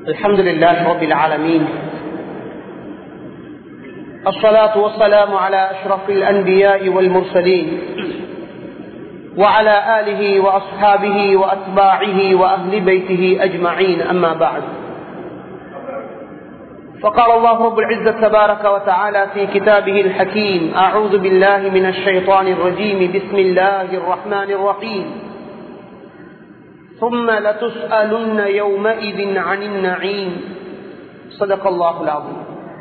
الحمد لله رب العالمين الصلاة والسلام على أشرف الأنبياء والمرسلين وعلى آله وأصحابه وأتباعه وأهل بيته أجمعين أما بعد فقال الله رب العزة تبارك وتعالى في كتابه الحكيم أعوذ بالله من الشيطان الرجيم بسم الله الرحمن الرحيم ثم لتسألن يومئذ عن النعيم صدق الله العظيم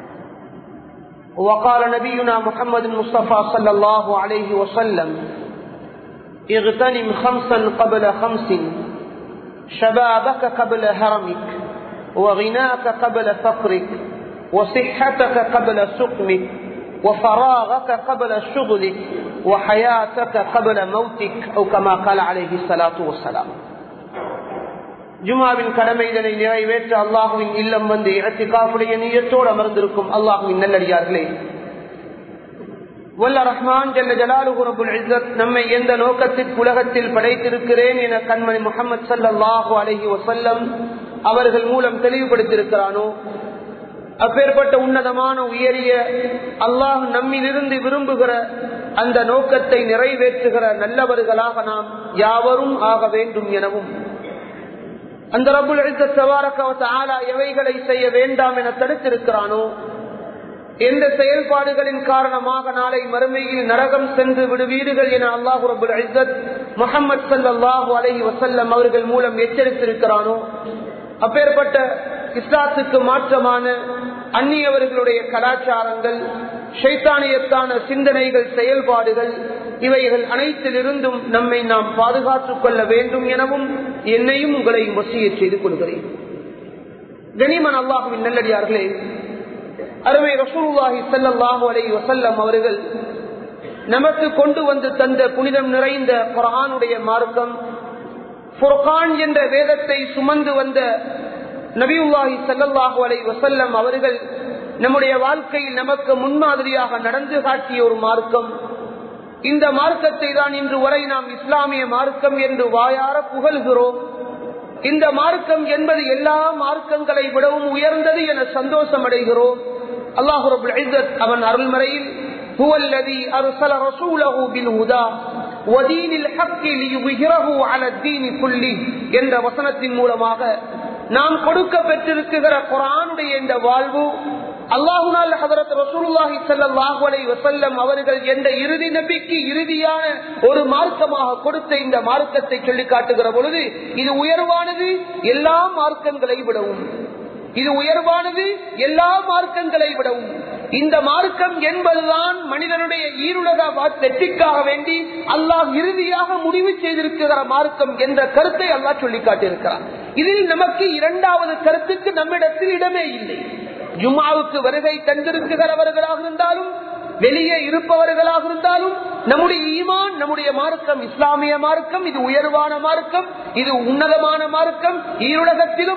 وقال نبينا محمد المصطفى صلى الله عليه وسلم اغتنم خمسا قبل خمس شبابك قبل هرمك وغناك قبل فقرك وصحتك قبل سقمك وفراغك قبل شغلك وحياتك قبل موتك أو كما قال عليه الصلاة والسلام ஜுமாவின் கடமை இதனை நிறைவேற்ற அல்லாஹுவின் இல்லம் வந்து இடத்திற்காப்புடைய நீயத்தோடு அமர்ந்திருக்கும் அல்லாஹுவின் நல்லடியார்களே வல்ல ரஹ்மான் ஜல்ல ஜலாலுகுரபுல் இஸ்ஸத் நம்மை எந்த நோக்கத்திற்கு உலகத்தில் படைத்திருக்கிறேன் என கண்மணி முகமது சல்லாஹூ அலஹி வசல்லம் அவர்கள் மூலம் தெளிவுபடுத்தியிருக்கிறானோ அப்பேற்பட்ட உன்னதமான உயரிய அல்லாஹ் நம்மிலிருந்து விரும்புகிற அந்த நோக்கத்தை நிறைவேற்றுகிற நல்லவர்களாக நாம் யாவரும் ஆக வேண்டும் எனவும் அந்த ரபுல் ஆலா எவைகளை செய்ய வேண்டாம் என தடுத்திருக்கிறானோ எந்த செயல்பாடுகளின் காரணமாக நாளை மறுமையில் நரகம் சென்று விடுவீர்கள் என அல்லாஹு ரபுல் இசத் முகமது சல்லாஹூ அலஹி வசல்லம் அவர்கள் மூலம் எச்சரித்திருக்கிறானோ அப்பேற்பட்ட இஸ்லாத்துக்கு மாற்றமான அந்நியவர்களுடைய கலாச்சாரங்கள் ஷைத்தானியத்தான சிந்தனைகள் செயல்பாடுகள் இவைகள் அனைத்திலிருந்தும் நம்மை நாம் பாதுகாத்துக் கொள்ள வேண்டும் எனவும் என்னையும் உங்களையும் வசிய செய்து கொள்கிறேன் கனிமன் அல்லாஹுவின் நல்லடியார்களே அருமை ரசூலுல்லாஹி சல்லாஹூ அலை வசல்லம் அவர்கள் நமக்கு கொண்டு வந்து தந்த புனிதம் நிறைந்த குரானுடைய மார்க்கம் புர்கான் என்ற வேதத்தை சுமந்து வந்த நபியுல்லாஹி சல்லாஹூ அலை வசல்லம் அவர்கள் நம்முடைய வாழ்க்கையில் நமக்கு முன்மாதிரியாக நடந்து காட்டிய ஒரு மார்க்கம் இந்த மார்க்கத்தை தான் இன்று வரை நாம் இஸ்லாமிய மார்க்கம் என்று வாயார புகழ்கிறோம் இந்த மார்க்கம் என்பது எல்லா மார்க்கங்களை விடவும் உயர்ந்தது என சந்தோஷம் அடைகிறோம் அல்லாஹு அவன் அருள்மறையில் هو الذي أرسل رسوله بالهدى ودين الحق ليظهره على الدين كله என்ற வசனத்தின் மூலமாக நாம் கொடுக்க பெற்றிருக்கிற குரானுடைய இந்த வாழ்வு அல்லாஹுனால் ஹதரத் ரசூலுல்லாஹி ஸல்லல்லாஹு அலைஹி வஸல்லம் அவர்கள் என்ற இறுதி நபிக்கு இறுதியான ஒரு மார்க்கமாக கொடுத்த இந்த மார்க்கத்தை சொல்லி காட்டுகிற பொழுது இது உயர்வானது எல்லா மார்க்கங்களை விடவும் இது உயர்வானது எல்லா மார்க்கங்களை விடவும் இந்த மார்க்கம் என்பதுதான் மனிதனுடைய ஈருலக வெற்றிக்காக வேண்டி அல்லாஹ் இறுதியாக முடிவு செய்திருக்கிற மார்க்கம் என்ற கருத்தை அல்லாஹ் சொல்லி காட்டியிருக்கிறார் இதில் நமக்கு இரண்டாவது கருத்துக்கு நம்மிடத்தில் இடமே இல்லை ஜும்மாவுக்கு வருகை தந்திருக்கிறவர்களாக இருந்தாலும் வெளியே இருப்பவர்களாக இருந்தாலும் நம்முடைய ஈமான் நம்முடைய மார்க்கம் இஸ்லாமிய மார்க்கம் இது உயர்வான மார்க்கம் இது உன்னதமான மார்க்கம் ஈருலகத்திலும்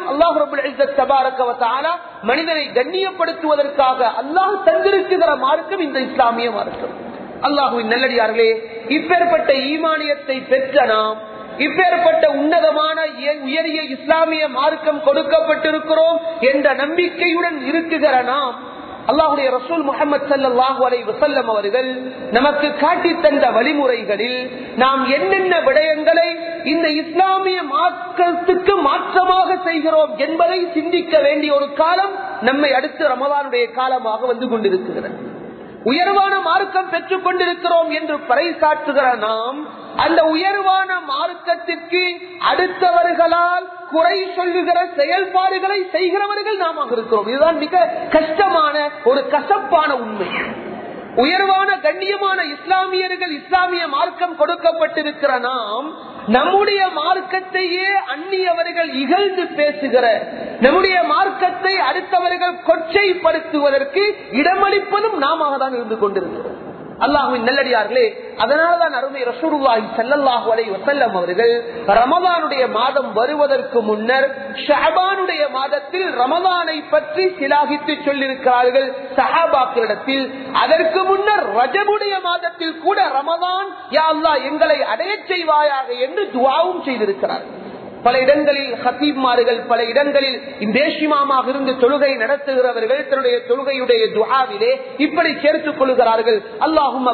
அல்லாஹ் மனிதனை கண்ணியப்படுத்துவதற்காக அல்லாஹ் தந்திருக்கிற மார்க்கம் இந்த இஸ்லாமிய மார்க்கம் அல்லாஹுவின் நல்லடியார்களே இப்பேற்பட்ட ஈமானியத்தை பெற்ற நாம் இப்பேற்பட்ட உன்னதமான உயரிய இஸ்லாமிய மார்க்கம் கொடுக்கப்பட்டிருக்கிறோம் என்ற நம்பிக்கையுடன் இருக்குகிற நாம் அல்லாஹுடைய ரசூல் முகமது சல்லாஹூ அலை வசல்லம் அவர்கள் நமக்கு காட்டி தந்த வழிமுறைகளில் நாம் என்னென்ன விடயங்களை இந்த இஸ்லாமிய மார்க்கத்துக்கு மாற்றமாக செய்கிறோம் என்பதை சிந்திக்க வேண்டிய ஒரு காலம் நம்மை அடுத்து ரமதானுடைய காலமாக வந்து கொண்டிருக்கிறது உயர்வான மார்க்கம் பெற்றுக் கொண்டிருக்கிறோம் என்று பறைசாற்றுகிற நாம் அந்த உயர்வான மார்க்கத்திற்கு அடுத்தவர்களால் குறை சொல்லுகிற செயல்பாடுகளை செய்கிறவர்கள் நாம இருக்கிறோம் இதுதான் மிக கஷ்டமான ஒரு கசப்பான உண்மை உயர்வான கண்ணியமான இஸ்லாமியர்கள் இஸ்லாமிய மார்க்கம் கொடுக்கப்பட்டிருக்கிற நாம் நம்முடைய மார்க்கத்தையே அந்நியவர்கள் இகழ்ந்து பேசுகிற நம்முடைய மார்க்கத்தை அடுத்தவர்கள் கொச்சைப்படுத்துவதற்கு இடமளிப்பதும் நாம தான் இருந்து கொண்டிருக்கிறோம் அல்லாஹுவின் நல்லடியார்களே அதனாலதான் அருமை ரசூருல்லாஹி ஸல்லல்லாஹு அலைஹி வஸல்லம் அவர்கள் ரமலானுடைய மாதம் வருவதற்கு முன்னர் ஷஅபானுடைய மாதத்தில் ரமலானை பற்றி சிலாகித்து சொல்லியிருக்கிறார்கள் சஹாபாக்களிடத்தில் அதற்கு முன்னர் ரஜபுடைய மாதத்தில் கூட ரமலான் யா அல்லாஹ் எங்களை அடையச் செய்வாயாக என்று துவாவும் செய்திருக்கிறார் பல இடங்களில் ஹசீப்மார்கள் பல இடங்களில் தேசிமாமாக இருந்து தொழுகை நடத்துகிறவர்கள் தன்னுடைய தொழுகையுடைய துஆவிலே இப்படி சேர்த்துக் கொள்கிறார்கள் அல்லாஹும்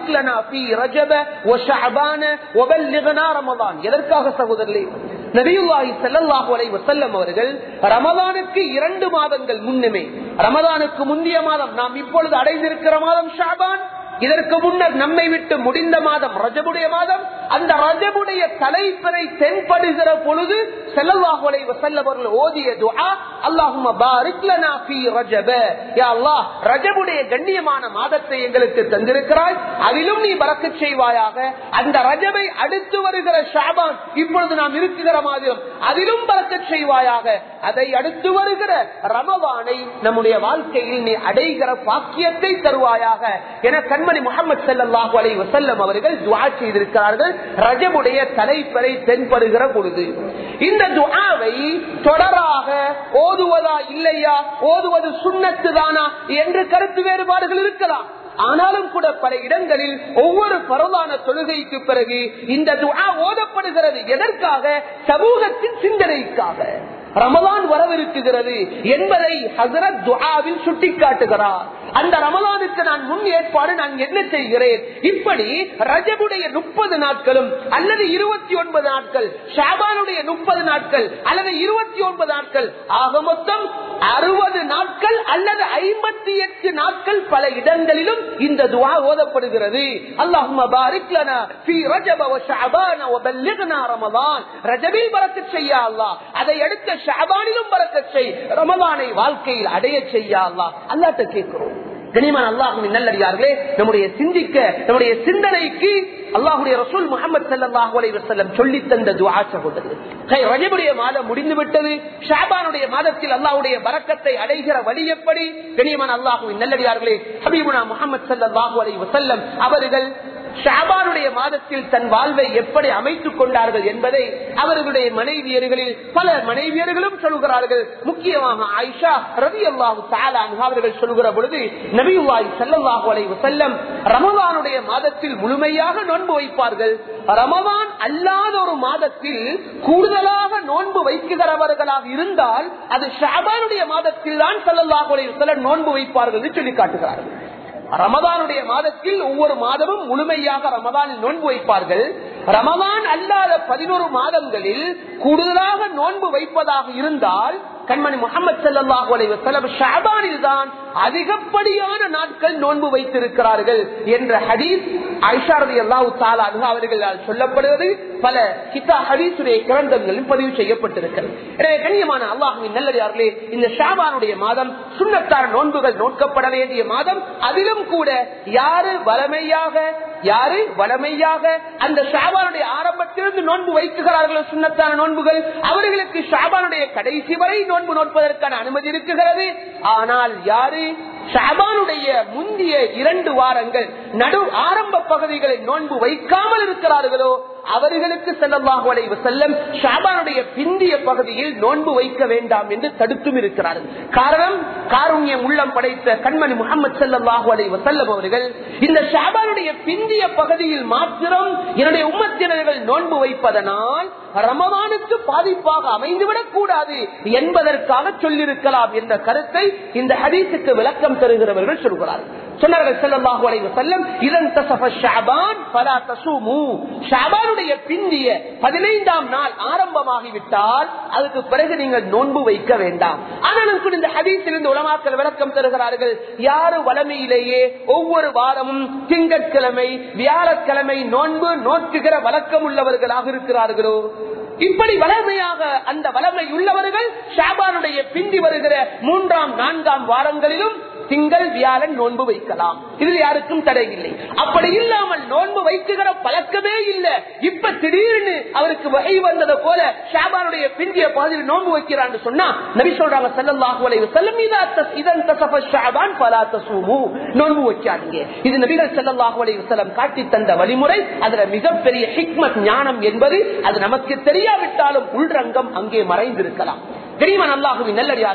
எதற்காக சகோதரர்களே நபியுல்லாஹி ஸல்லல்லாஹு அலைஹி வஸல்லம் அவர்கள் ரமலானுக்கு இரண்டு மாதங்கள் முன்னமே ரமலானுக்கு முந்தைய மாதம் நாம் இப்பொழுது அடைந்திருக்கிற மாதம் ஷாபான் இதற்கு முன்னர் நம்மை விட்டு முடிந்த மாதம் ரஜபுடைய மாதம் அந்த ரஜபுடைய தலைப்பனை தென்படுகிற பொழுது செல்லவாஹுலை வசல்லவர்கள் ஓதிய துஆ அல்லாஹும்ம பாரிக் லனா ஃபீ ரஜப யா அல்லாஹ் ரஜபுடைய கண்ணியமான மாதத்தை எங்களுக்கு தந்திருக்கிறாய் அதிலும் நீ பறக்கச் செய்வாயாக அந்த ரஜபை அடுத்து வருகிற ஷாபான் இப்பொழுது நாம் இருக்கிற மாதிரம் அதிலும் பறக்கச் செய்வாயாக அதை அடுத்து வருகிற ரமவானை நம்முடைய வாழ்க்கையில் நீ அடைகிற பாக்கியத்தை தருவாயாக என கண்மணி முகமது செல்லல்லாஹு அலை வசல்லம் அவர்கள் துவா செய்திருக்கிறார்கள் ரஜபுடைய தலைப்பறை தென்படுகிற பொழுது இந்த துஆவை தொடராக ஓதுவதா இல்லையா ஓதுவது சுண்ணத்து தானா என்று கருத்து வேறுபாடுகள் இருக்கலாம் ஆனாலும் கூட பல இடங்களில் ஒவ்வொரு பரவான தொழுகைக்கு பிறகு இந்த துஆ ஓதப்படுகிறது எதற்காக சமூகத்தின் சிந்தனைக்காக ரமலான் வரவிருக்குகிறது என்பதை ஹசரத் துஆவில் சுட்டிக்காட்டுகிறார் அந்த ரமலானுக்கு நான் முன் ஏற்பாடு நான் என்ன செய்கிறேன் இப்படி ரஜபுடைய முப்பது நாட்களும் அல்லது இருபத்தி ஒன்பது நாட்கள் ஷாபானுடைய முப்பது நாட்கள் அல்லது இருபத்தி ஒன்பது நாட்கள் ஆக மொத்தம் அறுபது நாட்கள் அல்லது ஐம்பத்தி எட்டு நாட்கள் பல இடங்களிலும் இந்த துவா ஓதப்படுகிறது அல்லாஹும்ம பாரிக் லனா ஃபீ ரஜப வ ஷஅபான வ பல்லிக்னா ரமலான் ரஜபில் பரக்கத் செய்யா அல்லாஹ் அதை அடுத்த ஷஅபானிலும் பரக்கத் செய் ரமலானை வாழ்க்கையில் அடைய செய்யா அல்லாஹ் அல்லாஹ்ட்ட கேட்கிறோம் கனிமான் அல்லாஹுவின் நல்லடியார்களே நம்முடைய சிந்திக்க நம்முடைய சிந்தனைக்கு அல்லாஹுடைய ரசூல் முகமது சல்லாஹூ அலை வசல்லம் சொல்லி தந்த துவா சகோதரர் ரஜபுடைய மாதம் முடிந்து விட்டது ஷாபானுடைய மாதத்தில் அல்லாஹுடைய பறக்கத்தை அடைகிற வழி எப்படி கனியமான அல்லாஹுவின் நல்லடியார்களே ஹபீபுனா முகமது சல்லாஹூ அலை வசல்லம் அவர்கள் ஷாபானுடைய மாதத்தில் தன் வாழ்வை எப்படி அமைத்துக் கொண்டார்கள் என்பதை அவர்களுடைய மனைவியர்களில் பல மனைவியர்களும் சொல்கிறார்கள் முக்கியமாக ஆயிஷா ரவி அல்லாஹு அவர்கள் சொல்கிற பொழுது நபிவாய் செல்லல்லாஹு அலை வசல்லம் ரமதானுடைய மாதத்தில் முழுமையாக நோன்பு வைப்பார்கள் ரமதான் அல்லாத ஒரு மாதத்தில் கூடுதலாக நோன்பு வைக்குகிறவர்களாக இருந்தால் அது ஷாபானுடைய மாதத்தில் தான் செல்லல்லாஹு அலை வசல்லம் நோன்பு வைப்பார்கள் என்று சொல்லி காட்டுகிறார்கள் ரமதானுடைய மாதத்தில் ஒவ்வொரு மாதமும் முழுமையாக ரமதானில் நோன்பு வைப்பார்கள் ரமதான் அல்லாத பதினோரு மாதங்களில் கூடுதலாக நோன்பு வைப்பதாக இருந்தால் கண்மணி முகமது சல்லாஹூ அலைவசலம் ஷாபானில் தான் அதிகப்படியான நாட்கள் நோன்பு வைத்திருக்கிறார்கள் என்ற ஹதீஸ் ஐஷாரதி அல்லாஹு தாலா அவர்களால் சொல்லப்படுவது பல கிதா ஹதீசுடைய கிரந்தங்களில் பதிவு செய்யப்பட்டிருக்கிறது எனவே கண்ணியமான அல்லாஹுவின் நல்லடியார்களே இந்த ஷாபானுடைய மாதம் சுண்ணத்தார நோன்புகள் நோக்கப்பட வேண்டிய மாதம் அதிலும் கூட யாரு வளமையாக யாரு வளமையாக அந்த ஷாபானுடைய ஆரம்பத்திலிருந்து நோன்பு வைக்குகிறார்களோ சுண்ணத்தான நோன்புகள் அவர்களுக்கு ஷாபானுடைய கடைசி வரை நோன்பு நோட்பதற்கான அனுமதி இருக்கிறது ஆனால் யாரு ஷாபானுடைய முந்திய இரண்டு வாரங்கள் நடு ஆரம்ப பகுதிகளை நோன்பு வைக்காமல் இருக்கிறார்களோ அவர்களுக்கு செல்லமாக செல்லம் ஷாபானுடைய பிந்திய பகுதியில் நோன்பு வைக்க வேண்டாம் என்று தடுத்தும் இருக்கிறார்கள் காரணம் காருண்யம் உள்ளம் படைத்த கண்மணி முகமது செல்லமாக செல்லம் அவர்கள் இந்த ஷாபானுடைய பிந்திய பகுதியில் மாத்திரம் என்னுடைய உம்மத்தினர்கள் நோன்பு வைப்பதனால் ரமதானுக்கு பாதிப்பாக அமைந்துவிடக் கூடாது என்பதற்காக சொல்லியிருக்கலாம் என்ற கருத்தை இந்த ஹதீஸுக்கு விளக்கம் தருகிறவர்கள் சொல்கிறார்கள் சொன்னார்கள் செல்லமாக செல்லம் இதன் ஷாபான் பலா தசூமு ஷாபானுடைய பிந்திய பதினைந்தாம் நாள் ஆரம்பமாகிவிட்டால் அதுக்கு பிறகு நீங்கள் நோன்பு வைக்க வேண்டாம் ஆனாலும் கூட இந்த ஹதீஸிலிருந்து உலமாக்கள் விளக்கம் தருகிறார்கள் யாரு வளமையிலேயே ஒவ்வொரு வாரமும் திங்கட்கிழமை வியாழக்கிழமை நோன்பு நோக்குகிற வழக்கம் உள்ளவர்களாக இருக்கிறார்களோ இப்படி வளமையாக அந்த வளமை உள்ளவர்கள் ஷாபானுடைய பிந்தி வருகிற மூன்றாம் நான்காம் வாரங்களிலும் திங்கள் வியாழன் நோன்பு வைக்கலாம் இதில் யாருக்கும் தடை இல்லை அப்படி இல்லாமல் நோன்பு வைக்குகிற பழக்கமே இல்லை இப்ப திடீர்னு அவருக்கு வகை வந்ததை போல ஷாபானுடைய பிந்திய பகுதியில் நோன்பு வைக்கிறான்னு சொன்னா நபி சொல்றாங்க செல்லல்லாஹு அலைஹி வஸல்லம் இதா தஸ் இதன் தஸஃப ஷஅபான் ஃபலா தஸூமு நோன்பு வைக்காதீங்க இது நபிகள் ஸல்லல்லாஹு அலைஹி வஸல்லம் காட்டி தந்த வழிமுறை அதுல மிகப்பெரிய ஹிக்மத் ஞானம் என்பது அது நமக்கு தெரியாவிட்டாலும் உள்ரங்கம் அங்கே மறைந்திருக்கலாம் தெரியுமா அல்லாஹுவின் நல்லடியார்களே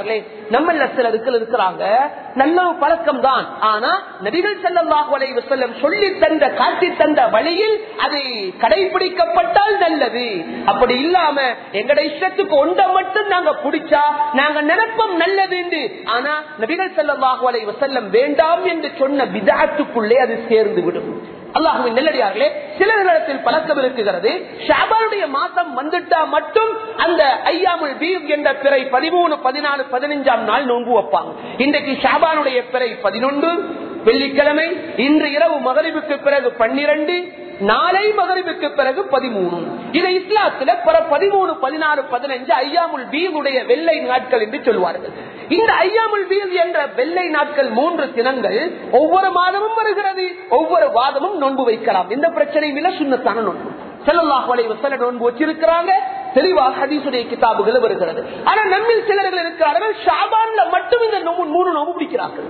நம்மள சிலருக்கு இருக்கிறாங்க நல்ல ஒரு பழக்கம் தான் ஆனா நபிகள் செல்லல்லாஹு அலைஹி வஸல்லம் சொல்லி தந்த காட்டி தந்த வழியில் அதை கடைபிடிக்கப்பட்டால் நல்லது அப்படி இல்லாம எங்கட இஷ்டத்துக்கு ஒன்றை மட்டும் நாங்க பிடிச்சா நாங்க நினைப்போம் நல்லது என்று ஆனா நபிகள் செல்லல்லாஹு அலைஹி வஸல்லம் வேண்டாம் என்று சொன்ன பிதாத்துக்குள்ளே அது சேர்ந்து விடும் அல்லாஹுவின் நெல்லடியார்களே சிலர்களிடத்தில் பழக்கம் இருக்குகிறது ஷாபானுடைய மாசம் வந்துட்டா மட்டும் அந்த ஐயாமுல் பீவ் என்ற பிறை பதிமூணு பதினாலு பதினஞ்சாம் நாள் நோன்பு வைப்பாங்க இன்றைக்கு ஷாபானுடைய பிறை பதினொன்று வெள்ளிக்கிழமை இன்று இரவு மகரிவுக்கு பிறகு பன்னிரண்டு நாளை மகரிவுக்கு பிறகு பதிமூணு இதை இஸ்லாத்துல பிற பதிமூணு பதினாறு பதினஞ்சு ஐயாமுல் பீவுடைய வெள்ளை நாட்கள் என்று சொல்வார்கள் இந்த ஐயாமுல் பீவ் என்ற வெள்ளை நாட்கள் மூன்று தினங்கள் ஒவ்வொரு மாதமும் வருகிறது ஒவ்வொரு வாதமும் நோன்பு வைக்கலாம் எந்த பிரச்சனையும் இல்லை சுண்ணத்தான நோன்பு செல்லல்லாஹ் வசல நோன்பு வச்சிருக்கிறாங்க தெளிவாக ஹதீசுடைய கிதாபுகள் வருகிறது ஆனா நம்மில் சிலர்கள் இருக்கிறார்கள் ஷாபான்ல மட்டும் இந்த நோம்பு மூணு நோம்பு பிடிக்கிறார்கள்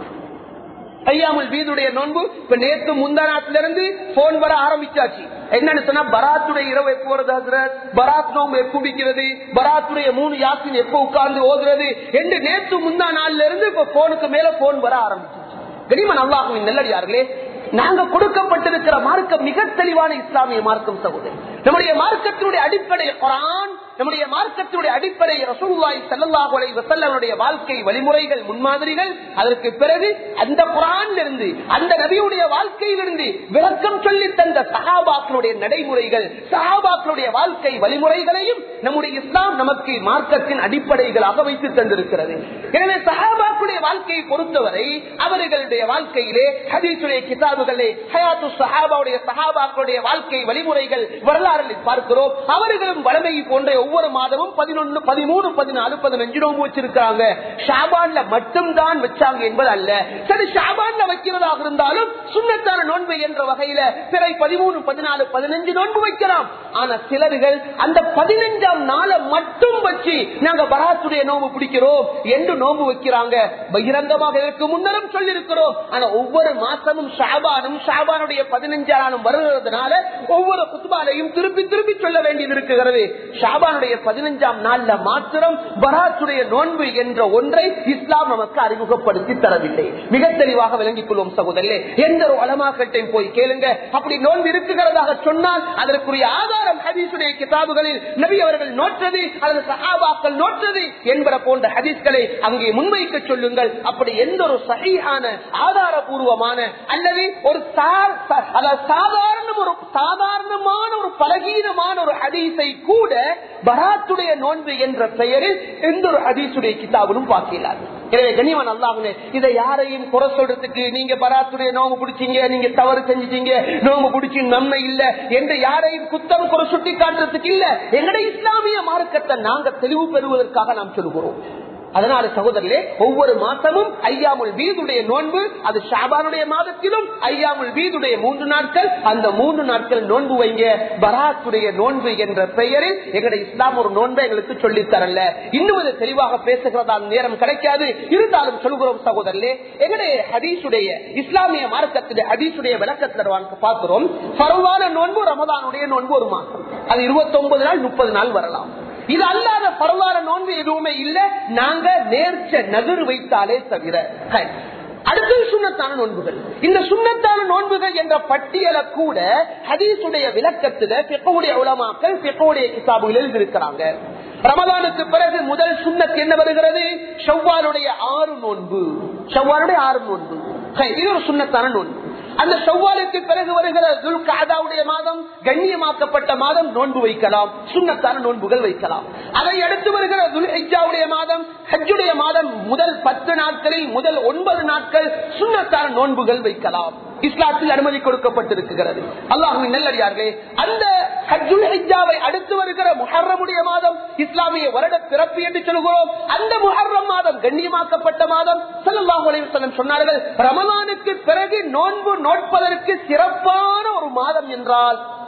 ஐயாமல் வீதுடைய நோன்பு இப்ப நேத்து முந்தா நாட்டில இருந்து போன் வர ஆரம்பிச்சாச்சு என்னன்னு சொன்னா பராத்துடைய இரவு எப்போ வருது ஹசரத் பராத் நோம்பு எப்போ பிடிக்கிறது பராத்துடைய மூணு யாசின் எப்போ உட்கார்ந்து ஓதுறது என்று நேத்து முந்தா நாள்ல இருந்து இப்ப போனுக்கு மேல போன் வர ஆரம்பிச்சிச்சு கனிமன் அல்லாஹுவின் நல்லடியார்களே நாங்க கொடுக்கப்பட்டிருக்கிற மார்க்கம் மிக தெளிவான இஸ்லாமிய மார்க்கம் சகோதரி நம்முடைய மார்க்கத்தினுடைய அடிப்படை குரான் நம்முடைய மார்க்கத்தினுடைய அடிப்படை ரசூல்லாய் செல்லல்லாஹு அலைஹி வஸல்லமுடைய வாழ்க்கை வழிமுறைகள் முன்மாதிரிகள் அதற்கு பிறகு அந்த குரான் இருந்து அந்த நபியுடைய வாழ்க்கையிலிருந்து விளக்கம் சொல்லி தந்த சஹாபாக்களுடைய நடைமுறைகள் சஹாபாக்களுடைய வாழ்க்கை வழிமுறைகளையும் நம்முடைய இஸ்லாம் நமக்கு மார்க்கத்தின் அடிப்படைகளாக வைத்து தந்திருக்கிறது எனவே சஹாபாக்களுடைய வாழ்க்கையை பொறுத்தவரை அவர்களுடைய வாழ்க்கையிலே ஹதீசுடைய கிதாபுகளே ஹயாத்து சஹாபாவுடைய சஹாபாக்களுடைய வாழ்க்கை வழிமுறைகள் வரலாறுகளில் பார்க்கிறோம் அவர்களும் வளமை போன்ற ஒவ்வொரு மாதமும் பதினொன்னு பதிமூணு பதினாலு பதினஞ்சு நோம்பு வச்சிருக்காங்க ஷாபான்ல மட்டும்தான் வச்சாங்க என்பது அல்ல சரி ஷாபான்ல வைக்கிறதாக இருந்தாலும் சுண்ணத்தான நோன்பு என்ற வகையில பிறை பதிமூணு பதினாலு பதினஞ்சு நோன்பு வைக்கலாம் ஆனா சிலர்கள் அந்த பதினஞ்சாம் நாளை மட்டும் வச்சு நாங்க பராத்துடைய நோம்பு பிடிக்கிறோம் என்று நோம்பு வைக்கிறாங்க பகிரங்கமாக இதற்கு முன்னரும் சொல்லியிருக்கிறோம் ஆனா ஒவ்வொரு மாசமும் ஷாபானும் ஷாபானுடைய பதினஞ்சாம் வருகிறதுனால ஒவ்வொரு குத்துபாலையும் திருப்பி திருப்பி சொல்ல வேண்டியது இருக்கிறது ஷாபானுடைய பதினஞ்சாம் நாள்ல மாத்திரம் பராத்துடைய நோன்பு என்ற ஒன்றை இஸ்லாம் நமக்கு அறிமுகப்படுத்தி தரவில்லை மிக தெளிவாக விளங்கிக் கொள்வோம் சகோதரே எந்த ஒரு வளமாக்கட்டையும் போய் கேளுங்க அப்படி நோன்பு இருக்குகிறதாக சொன்னால் அதற்குரிய ஆதாரம் ஹதீசுடைய கிதாபுகளில் நபி அவர்கள் நோற்றது அல்லது சஹாபாக்கள் நோற்றது என்பன போன்ற ஹதீஸ்களை அங்கே முன்வைக்க சொல்லுங்கள் அப்படி எந்த ஒரு சகியான ஆதாரபூர்வமான அல்லது ஒரு சா- ச- அதாவது சாதாரண ஒரு சாதாரணமான ஒரு பலகீனமான ஒரு ஹதீஸை கூட பராத்துடைய நோன்பு என்ற பெயரில் எந்த ஒரு ஹதீசுடைய கிதாபிலும் பார்க்கிறார் எனவே கனிவன் அல்லாஹ்னே இதை யாரையும் குறை சொல்றதுக்கு நீங்க பராத்துடைய நோம்பு பிடிச்சீங்க நீங்க தவறு செஞ்சிட்டீங்க நோம்பு பிடிச்சி நன்மை இல்ல என்று யாரையும் குத்தம் குறை சுட்டி காட்டுறதுக்கு இல்ல எங்களுடைய இஸ்லாமிய மார்க்கத்தை நாங்க தெளிவு பெறுவதற்காக நாம் சொல்கிறோம் அதனால சகோதரர்களே ஒவ்வொரு மாசமும் ஐயாமுல் வீதுடைய நோன்பு அது ஷாபானுடைய மாதத்திலும் ஐயாமுல் வீதுடைய மூன்று நாட்கள் அந்த மூன்று நாட்கள் நோன்பு வைங்க பராத்துடைய நோன்பு என்ற பெயரில் எங்களுடைய இஸ்லாம் ஒரு நோன்பை எங்களுக்கு சொல்லி தரல இன்னும் இது தெளிவாக பேசுகிறதா நேரம் கிடைக்காது இருந்தாலும் சொல்கிறோம் சகோதரர்களே எங்களுடைய ஹதீசுடைய இஸ்லாமிய மார்க்கத்துடைய ஹதீசுடைய விளக்கத்தில் பார்க்கிறோம் பரவான நோன்பு ரமதானுடைய நோன்பு ஒரு மாசம் அது இருபத்தி ஒன்பது நாள் முப்பது நாள் வரலாம் இது அல்லாத பரவான நோன்பு எதுவுமே இல்ல நாங்க நேர்ச்ச நகர் வைத்தாலே தவிர ஹை. அடுத்தது சுண்ணத்தான நோன்புகள் இந்த சுண்ணத்தான நோன்புகள் என்ற பட்டியலை கூட ஹதீசுடைய விளக்கத்துல பிறவுடைய உலமாக்கள் பிறவுடைய கிதாபுகள் எழுதியிருக்கிறாங்க ரமதானுக்கு பிறகு முதல் சுண்ணத் என்ன வருகிறது ஷவ்வாலுடைய ஆறு நோன்பு ஷவ்வாலுடைய ஆறு நோன்பு ஹை, இது ஒரு சுண்ணத்தான நோன்பு அந்த செவ்வாலுக்கு பிறகு வருகிற துல்காதாவுடைய மாதம் கண்ணியமாக்கப்பட்ட மாதம் நோன்பு வைக்கலாம் சுண்ணத்தான நோன்புகள் வைக்கலாம் அதை அடுத்து வருகிற துல்ஹிஜாவுடைய மாதம் ஹஜ்ஜுடைய மாதம் முதல் பத்து நாட்களில் முதல் ஒன்பது நாட்கள் சுண்ணத்தான நோன்புகள் வைக்கலாம் இஸ்லாத்தில் அனுமதி கொடுக்கப்பட்டிருக்கிறது அல்லாஹுவின் நல்லடியார்களே அந்த ஹஜ்ஜுல் ஹிஜ்ஜாவை அடுத்து வருகிற முஹர்ரமுடைய மாதம் இஸ்லாமிய வருட பிறப்பு என்று சொல்கிறோம் அந்த முஹர்ரம் மாதம் கண்ணியமாக்கப்பட்ட மாதம் ஸல்லல்லாஹு அலைஹி வஸல்லம் சொன்னார்கள் ரமலானுக்கு பிறகு நோன்பு நோட்பதற்கு சிறப்பான ஒரு மாதம் என்றால்